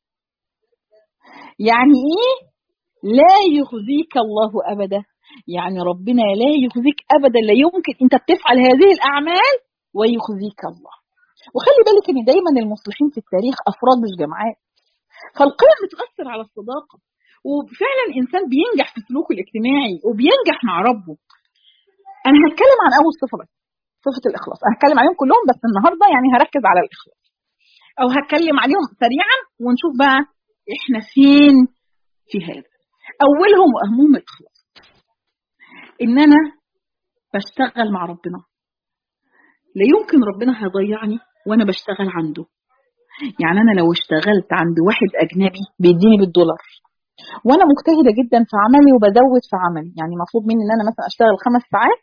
يعني ايه لا يخزيك الله ابدا يعني ربنا لا يخزيك ابدا لا يمكن انت بتفعل هذه الاعمال ويخزيك الله وخلي بالك ان دايما المصلحين في التاريخ افراد مش جماعات فالقيم بتاثر على الصداقه وفعلا الانسان بينجح في سلوكه الاجتماعي وبينجح مع ربه انا هتكلم عن اول صفه بس صفه الاخلاص انا هتكلم عليهم كلهم بس النهارده يعني هركز على الاخلاص او هتكلم عليهم سريعا ونشوف بقى احنا فين في هذا اولهم واهمهم الاخلاص ان انا بشتغل مع ربنا لا يمكن ربنا هيضيعني وانا بشتغل عنده يعني انا لو اشتغلت عند واحد اجنبي بيديني بالدولار وانا مجتهده جدا في عملي وبزود في عملي يعني مطلوب مني ان انا مثلا اشتغل خمس ساعات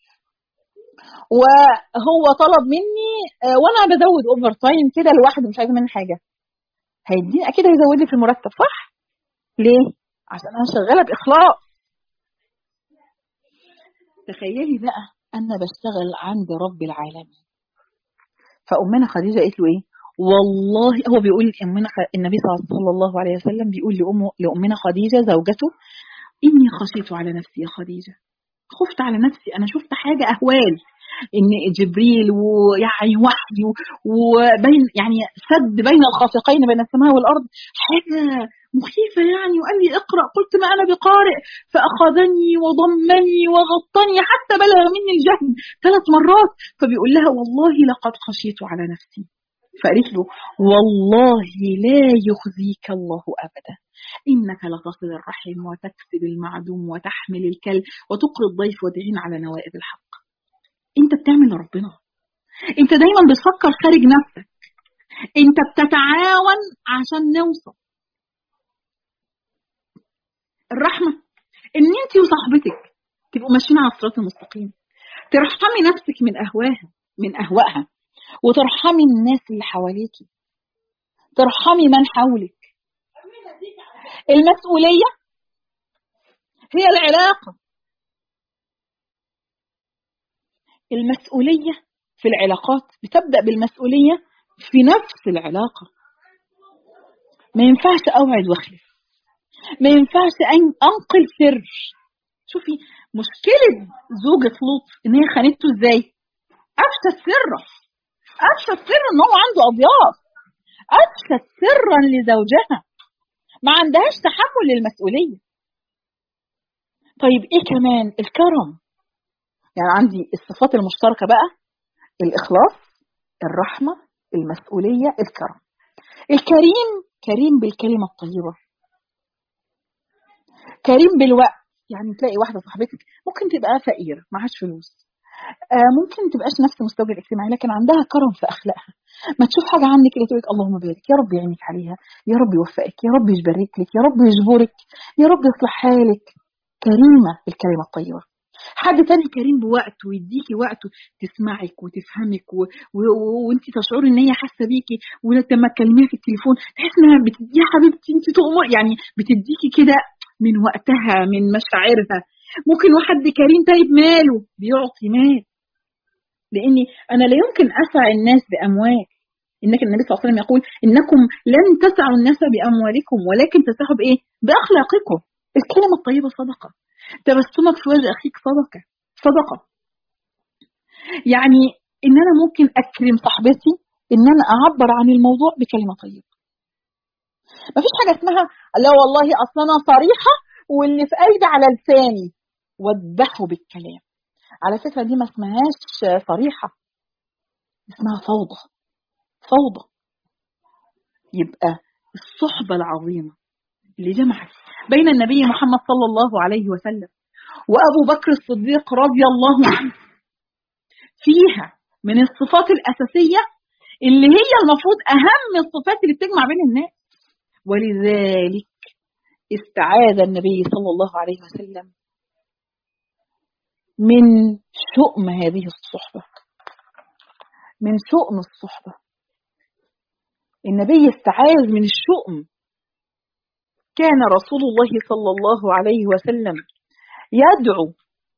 وهو طلب مني وانا بزود اوفر تايم كده لوحده مش عايزه مني حاجه هيديني اكيد هيزود لي في المرتب صح ليه عشان انا شغاله باخلاص تخيلي بقى انا بشتغل عند رب العالمين فامنا خديجه قالت له ايه والله هو بيقول أمنا خ... النبي صلى الله عليه وسلم بيقول لأمه لأمنا خديجة زوجته إني خشيت على نفسي يا خديجة خفت على نفسي أنا شفت حاجة أهوال إن جبريل ويعني وحي وبين يعني سد بين الخافقين بين السماء والأرض حاجة مخيفة يعني وقال لي اقرأ قلت ما أنا بقارئ فأخذني وضمني وغطني حتى بلغ مني الجهل ثلاث مرات فبيقول لها والله لقد خشيت على نفسي فقالت له والله لا يخزيك الله أبدا إنك لتصل الرحم وتكسب المعدوم وتحمل الكلب وتقري الضيف وتعين على نوائب الحق أنت بتعمل لربنا أنت دايما بتفكر خارج نفسك أنت بتتعاون عشان نوصل الرحمة إن أنت وصاحبتك تبقوا ماشيين على الصراط المستقيم ترحمي نفسك من أهواها من أهوائها وترحمي الناس اللي حواليكي ترحمي من حولك المسؤولية هي العلاقة المسؤولية في العلاقات بتبدأ بالمسؤولية في نفس العلاقة ما ينفعش أوعد وأخلف ما ينفعش أنقل سر شوفي مشكلة زوجة لوط إن هي خانته إزاي؟ أفشى السر افشى السر ان هو عنده اضياف أفشت سرا لزوجها ما عندهاش تحمل للمسؤولية طيب إيه كمان الكرم يعني عندي الصفات المشتركة بقى الإخلاص الرحمة المسؤولية الكرم الكريم كريم بالكلمة الطيبة كريم بالوقت يعني تلاقي واحدة صاحبتك ممكن تبقى فقيرة معهاش فلوس آه ممكن تبقاش نفس مستوى الاجتماعي لكن عندها كرم في أخلاقها ما تشوف حاجة عنك كده تقول اللهم بارك يا رب يعينك عليها يا رب يوفقك يا رب يبارك لك يا رب يجبرك يا رب يصلح حالك كريمة بالكلمة الطيبة حد تاني كريم بوقته ويديكي وقته تسمعك وتفهمك و... و... وانت تشعري ان هي حاسه بيكي ولما تكلميها في التليفون تحس انها بتدي يا حبيبتي انت تؤمر يعني بتديكي كده من وقتها من مشاعرها ممكن واحد كريم طيب ماله بيعطي مال لاني انا لا يمكن اسعى الناس باموال انك النبي صلى الله عليه وسلم يقول انكم لن تسعوا الناس باموالكم ولكن تسعوا بايه باخلاقكم الكلمه الطيبه صدقه تبسمك في وجه اخيك صدقه صدقه يعني ان انا ممكن اكرم صاحبتي ان انا اعبر عن الموضوع بكلمه طيبه ما فيش حاجه اسمها لا والله اصلا انا صريحه واللي في قلبي على لساني وذبحه بالكلام على فكره دي ما اسمهاش صريحه اسمها فوضى فوضى يبقى الصحبه العظيمه اللي جمعت بين النبي محمد صلى الله عليه وسلم وابو بكر الصديق رضي الله عنه فيها من الصفات الاساسيه اللي هي المفروض اهم الصفات اللي بتجمع بين الناس ولذلك استعاذ النبي صلى الله عليه وسلم من شؤم هذه الصحبه من شؤم الصحبه النبي استعاذ من الشؤم كان رسول الله صلى الله عليه وسلم يدعو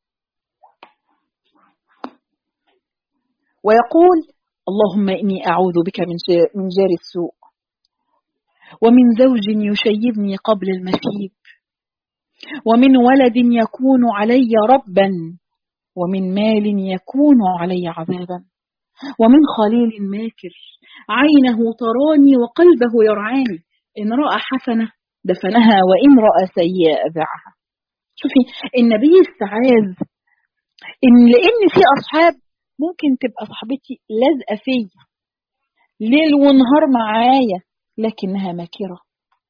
ويقول اللهم إني أعوذ بك من من جار السوء ومن زوج يشيبني قبل المسيب ومن ولد يكون علي ربا ومن مال يكون علي عذابا ومن خليل ماكر عينه تراني وقلبه يرعاني إن رأى حسنة دفنها وإن رأى سيئة أذاعها شوفي النبي استعاذ إن لأن في أصحاب ممكن تبقى صاحبتي لازقة فيا ليل ونهار معايا لكنها ماكرة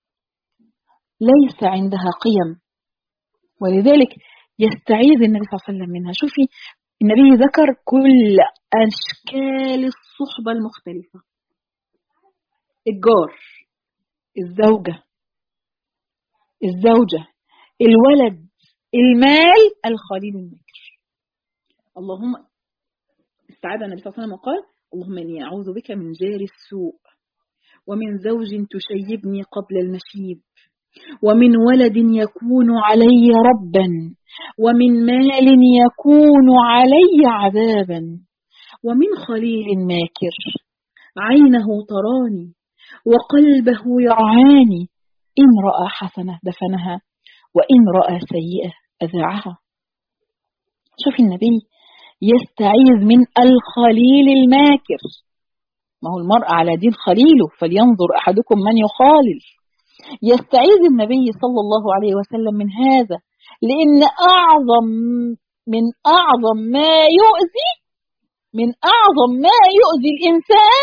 ليس عندها قيم ولذلك يستعيذ النبي صلى الله عليه وسلم منها شوفي النبي ذكر كل أشكال الصحبة المختلفة الجار الزوجة الزوجة الولد المال الخليل المكر اللهم استعاذ النبي صلى الله عليه وسلم وقال اللهم إني أعوذ بك من جار السوء ومن زوج تشيبني قبل المشيب ومن ولد يكون علي ربا ومن مال يكون علي عذابا ومن خليل ماكر عينه تراني وقلبه يرعاني إن رأى حسنة دفنها وإن رأى سيئة أذاعها شوف النبي يستعيذ من الخليل الماكر ما هو المرء على دين خليله فلينظر أحدكم من يخالل يستعيذ النبي صلى الله عليه وسلم من هذا لأن أعظم من أعظم ما يؤذي من أعظم ما يؤذي الإنسان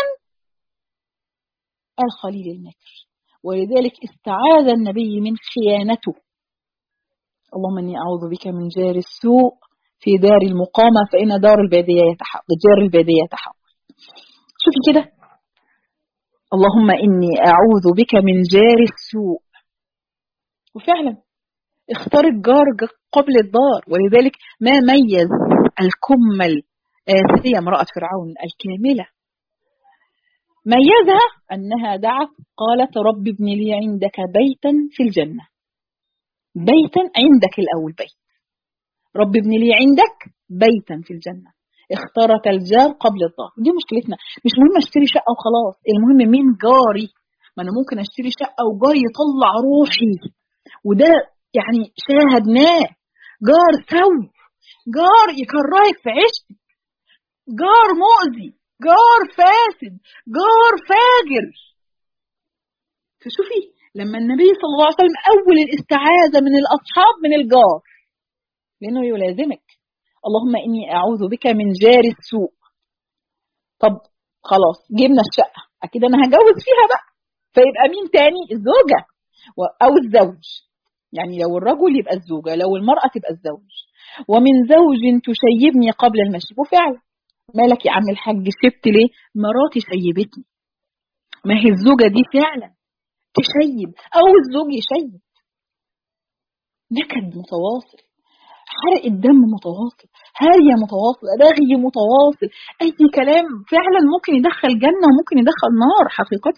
الخليل الماكر ولذلك استعاذ النبي من خيانته اللهم إني أعوذ بك من جار السوء في دار المقامة فإن دار البادية يتحول جار البادية يتحول شوفي كده اللهم إني أعوذ بك من جار السوء وفعلا اختار الجار قبل الدار ولذلك ما ميز الكمل آسية امرأة فرعون الكاملة ميزها أنها دعت قالت رب ابن لي عندك بيتا في الجنة بيتا عندك الأول بيت رب ابن لي عندك بيتا في الجنة اختارت الجار قبل الدار دي مشكلتنا مش مهم اشتري شقة وخلاص المهم مين جاري ما انا ممكن اشتري شقة وجاري يطلع روحي وده يعني شاهدناه جار سوي جار يكرهك في عيشتك جار مؤذي جار فاسد جار فاجر فشوفي لما النبي صلى الله عليه وسلم أول الاستعاذة من الأصحاب من الجار لأنه يلازمك اللهم إني أعوذ بك من جار السوء طب خلاص جبنا الشقة أكيد أنا هجوز فيها بقى فيبقى مين تاني الزوجة أو الزوج يعني لو الرجل يبقى الزوجة لو المرأة تبقى الزوج ومن زوج تشيبني قبل المشيب وفعلا مالك يا عم الحاج شبت ليه مراتي شيبتني ما هي الزوجة دي فعلا تشيب أو الزوج يشيب نكد متواصل حرق الدم متواصل هارية متواصل رغي متواصل أي كلام فعلا ممكن يدخل جنة وممكن يدخل نار حقيقة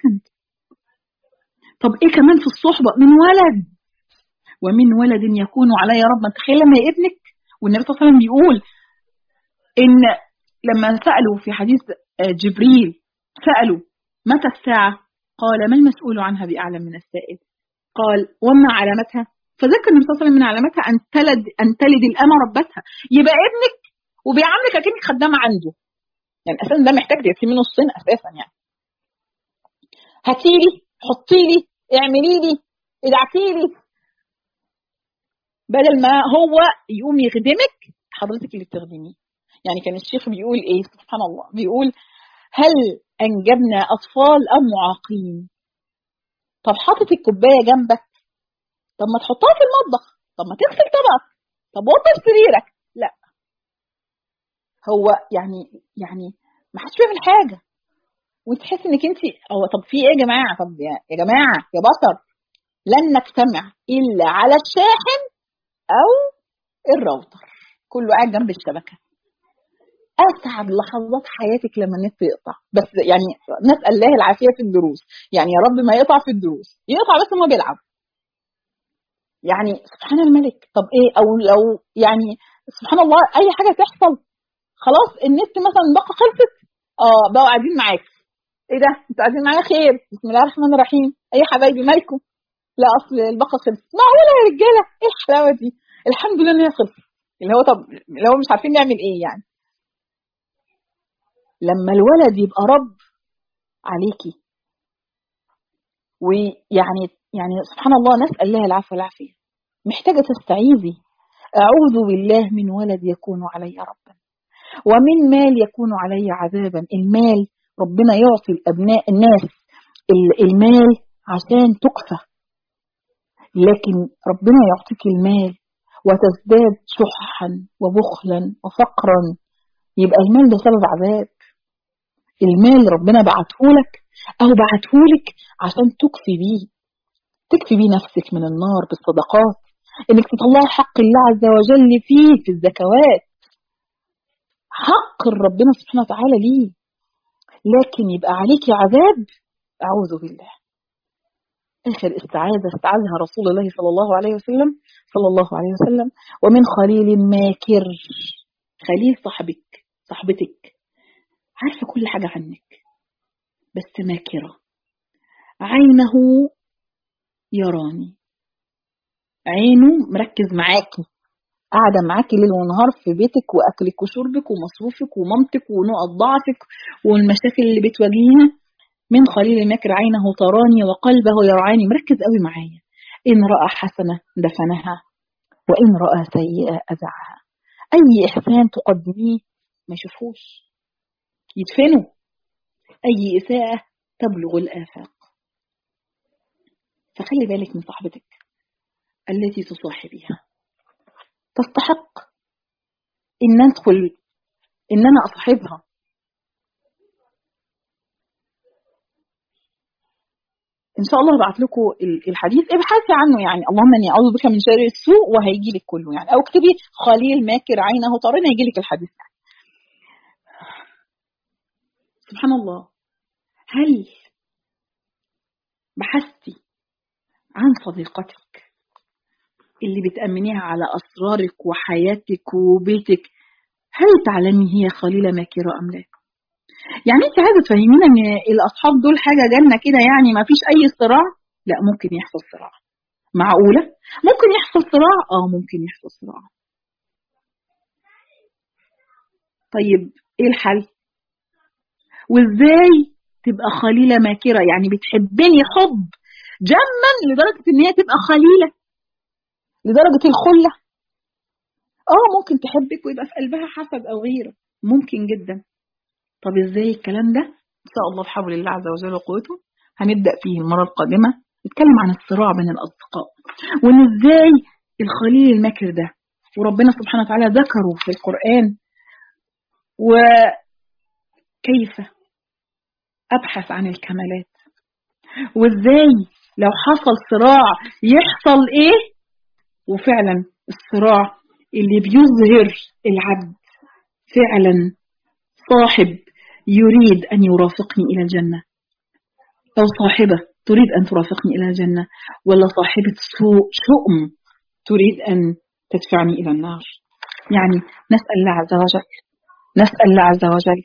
طب إيه كمان في الصحبة من ولد ومن ولد يكون علي ربا تخيل لما ابنك والنبي صلى الله عليه وسلم بيقول إن لما سألوا في حديث جبريل سألوا متى الساعة قال ما المسؤول عنها بأعلم من السائل قال وما علامتها فذكر النبي صلى الله عليه وسلم من علامتها أن تلد أن تلد الأمة ربتها يبقى ابنك وبيعاملك أكنك خدامة عنده يعني أساسا ده محتاج تقسي منه الصين أساسا يعني هاتيلي حطي لي اعملي لي ادعتي لي بدل ما هو يقوم يخدمك حضرتك اللي بتخدميه يعني كان الشيخ بيقول ايه سبحان الله بيقول هل انجبنا اطفال ام معاقين طب حاطط الكوبايه جنبك طب ما تحطها في المطبخ طب ما تغسل طبقك طب وطي سريرك لا هو يعني يعني ما حدش بيعمل حاجه وتحس انك انت هو طب في ايه يا جماعه طب يا, يا جماعه يا بشر لن نجتمع الا على الشاحن او الراوتر كله قاعد جنب الشبكه اسعد لحظات حياتك لما النت يقطع بس يعني نسال الله العافيه في الدروس يعني يا رب ما يقطع في الدروس يقطع بس ما بيلعب يعني سبحان الملك طب ايه او لو يعني سبحان الله اي حاجه تحصل خلاص النت مثلا الباقه خلصت اه بقوا قاعدين معاك ايه ده انتوا قاعدين معايا خير بسم الله الرحمن الرحيم اي حبايبي مالكم لا اصل الباقه خلصت معقوله يا رجاله ايه الحلاوه دي الحمد لله ان هي خلصت اللي هو طب اللي هو مش عارفين نعمل ايه يعني لما الولد يبقى رب عليكي ويعني يعني سبحان الله نسال الله العفو والعافيه محتاجه تستعيذي اعوذ بالله من ولد يكون علي ربا ومن مال يكون علي عذابا المال ربنا يعطي الابناء الناس المال عشان تكفى لكن ربنا يعطيك المال وتزداد شحا وبخلا وفقرا يبقى المال ده سبب عذاب المال ربنا بعتهولك او بعتهولك عشان تكفي بيه تكفي بيه نفسك من النار بالصدقات انك تطلعي حق الله عز وجل فيه في الزكوات حق ربنا سبحانه وتعالى ليه لكن يبقى عليك عذاب اعوذ بالله اخر استعاذه استعاذها رسول الله صلى الله عليه وسلم صلى الله عليه وسلم ومن خليل ماكر خليل صاحبك صاحبتك عارفه كل حاجه عنك بس ماكره عينه يراني عينه مركز معاكي قاعدة معاكي ليل ونهار في بيتك وأكلك وشربك ومصروفك ومامتك ونقط ضعفك والمشاكل اللي بتواجهيها من خليل المكر عينه تراني وقلبه يرعاني مركز قوي معايا إن رأى حسنة دفنها وإن رأى سيئة أزعها أي إحسان تقدميه ما يشوفوش يدفنوا أي إساءة تبلغ الآفاق فخلي بالك من صاحبتك التي تصاحبيها تستحق إن ندخل إن أنا أصاحبها إن شاء الله هبعت لكم الحديث ابحثي عنه يعني اللهم إني أعوذ بك من شر السوء وهيجي لك كله يعني أو اكتبي خليل ماكر عينه طارين هيجي لك الحديث يعني. سبحان الله هل بحثتي عن صديقتك اللي بتأمنيها على أسرارك وحياتك وبيتك هل تعلمي هي خليلة ماكرة أم لا؟ يعني انت عايزه تفهمينا ان الاصحاب دول حاجه جنه كده يعني ما فيش اي صراع لا ممكن يحصل صراع معقوله ممكن يحصل صراع اه ممكن يحصل صراع طيب ايه الحل وازاي تبقى خليله ماكره يعني بتحبني حب جما لدرجة إن هي تبقى خليلة لدرجة الخلة اه ممكن تحبك ويبقى في قلبها حسد أو غيره ممكن جدا طب ازاي الكلام ده إن شاء الله بحول الله عز وجل وقوته هنبدأ فيه المرة القادمة نتكلم عن الصراع بين الأصدقاء وإن ازاي الخليل الماكر ده وربنا سبحانه وتعالى ذكره في القرآن وكيف أبحث عن الكمالات وإزاي لو حصل صراع يحصل إيه وفعلا الصراع اللي بيظهر العبد فعلا صاحب يريد أن يرافقني إلى الجنة أو صاحبة تريد أن ترافقني إلى الجنة ولا صاحبة سوء شؤم تريد أن تدفعني إلى النار يعني نسأل الله عز وجل نسأل الله عز وجل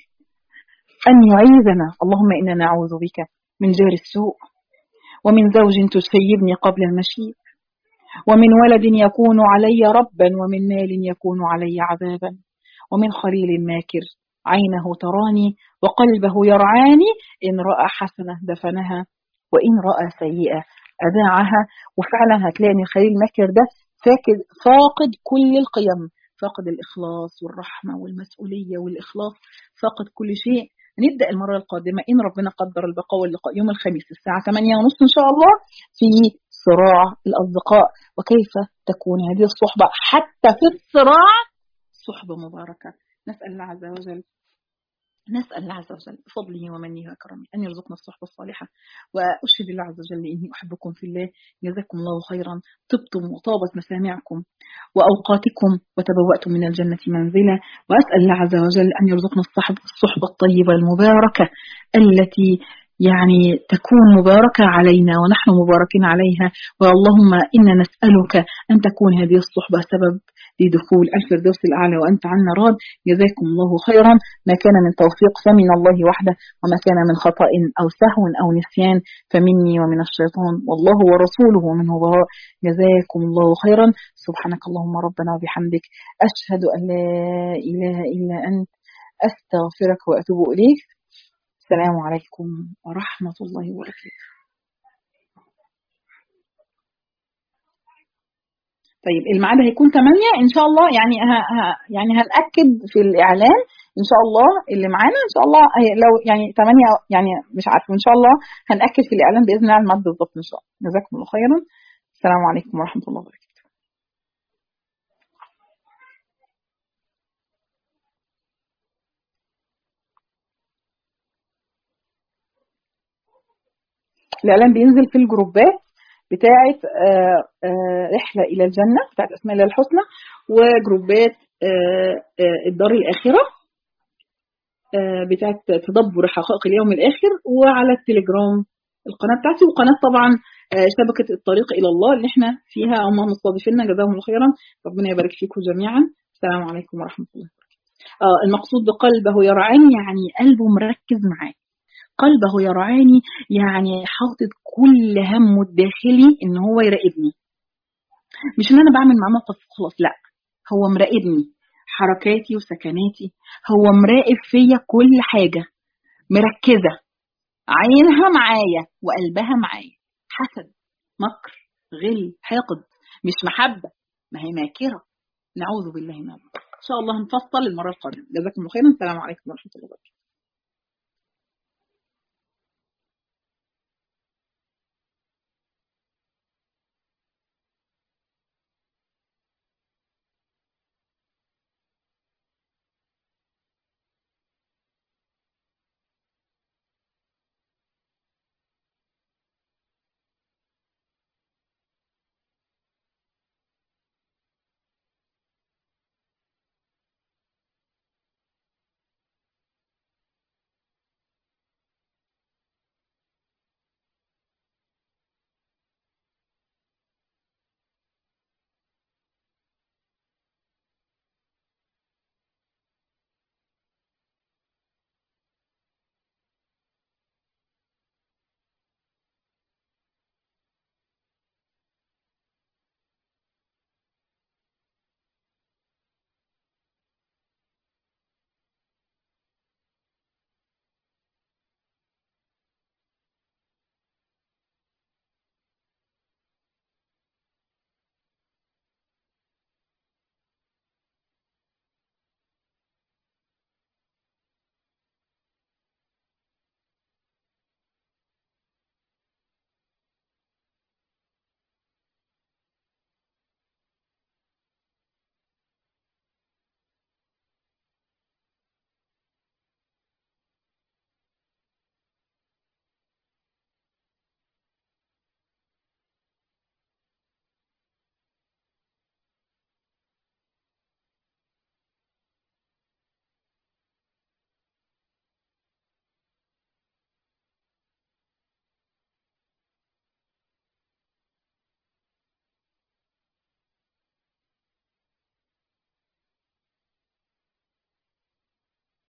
أن يعيذنا اللهم إنا نعوذ بك من جار السوء ومن زوج تسيبني قبل المشيب ومن ولد يكون علي ربا ومن مال يكون علي عذابا ومن خليل ماكر عينه تراني وقلبه يرعاني إن رأى حسنة دفنها وإن رأى سيئة أذاعها وفعلا هتلاقي ان خليل ماكر ده فاقد فاقد كل القيم فاقد الإخلاص والرحمة والمسؤولية والإخلاص فاقد كل شيء نبدأ المرة القادمة إن ربنا قدر البقاء واللقاء يوم الخميس الساعة 8 ونص إن شاء الله في صراع الأصدقاء وكيف تكون هذه الصحبة حتى في الصراع صحبة مباركة نسأل الله عز وجل نسأل الله عز وجل بفضله ومنه وكرمه أن يرزقنا الصحبة الصالحة وأشهد الله عز وجل إني أحبكم في الله جزاكم الله خيرا طبتم وطابت مسامعكم وأوقاتكم وتبوأتم من الجنة منزلا وأسأل الله عز وجل أن يرزقنا الصحبة, الصحبة الطيبة المباركة التي يعني تكون مباركة علينا ونحن مباركين عليها واللهم إنا نسألك أن تكون هذه الصحبة سبب لدخول الفردوس الأعلى وأنت عنا راض جزاكم الله خيرا ما كان من توفيق فمن الله وحده وما كان من خطأ أو سهو أو نسيان فمني ومن الشيطان والله ورسوله منه براء جزاكم الله خيرا سبحانك اللهم ربنا وبحمدك أشهد أن لا إله إلا أنت أستغفرك وأتوب إليك السلام عليكم ورحمة الله وبركاته طيب الميعاد هيكون 8 ان شاء الله يعني ها ها يعني هنأكد في الاعلان ان شاء الله اللي معانا ان شاء الله لو يعني 8 يعني مش عارفه ان شاء الله هنأكد في الاعلان باذن الله الميعاد بالظبط ان شاء الله جزاكم الله خيرا السلام عليكم ورحمه الله وبركاته الاعلان بينزل في الجروبات بتاعه رحله الى الجنه بتاعه اسماء الله الحسنى وجروبات الدار الاخره بتاعه تدبر حقائق اليوم الاخر وعلى التليجرام القناه بتاعتي وقناه طبعا شبكه الطريق الى الله اللي احنا فيها هم مستضيفينا جزاهم الله خيرا ربنا يبارك فيكم جميعا السلام عليكم ورحمه الله وبركاته المقصود بقلبه يرعاني يعني قلبه مركز معاه قلبه يرعاني يعني حاطط كل همه الداخلي ان هو يراقبني مش ان انا بعمل معاه موقف خلاص لا هو مراقبني حركاتي وسكناتي هو مراقب فيا كل حاجه مركزه عينها معايا وقلبها معايا حسد مكر غل حقد مش محبه ما هي ماكره نعوذ بالله من ان شاء الله هنفصل المره القادمه جزاكم الله خيرا السلام عليكم ورحمه الله وبركاته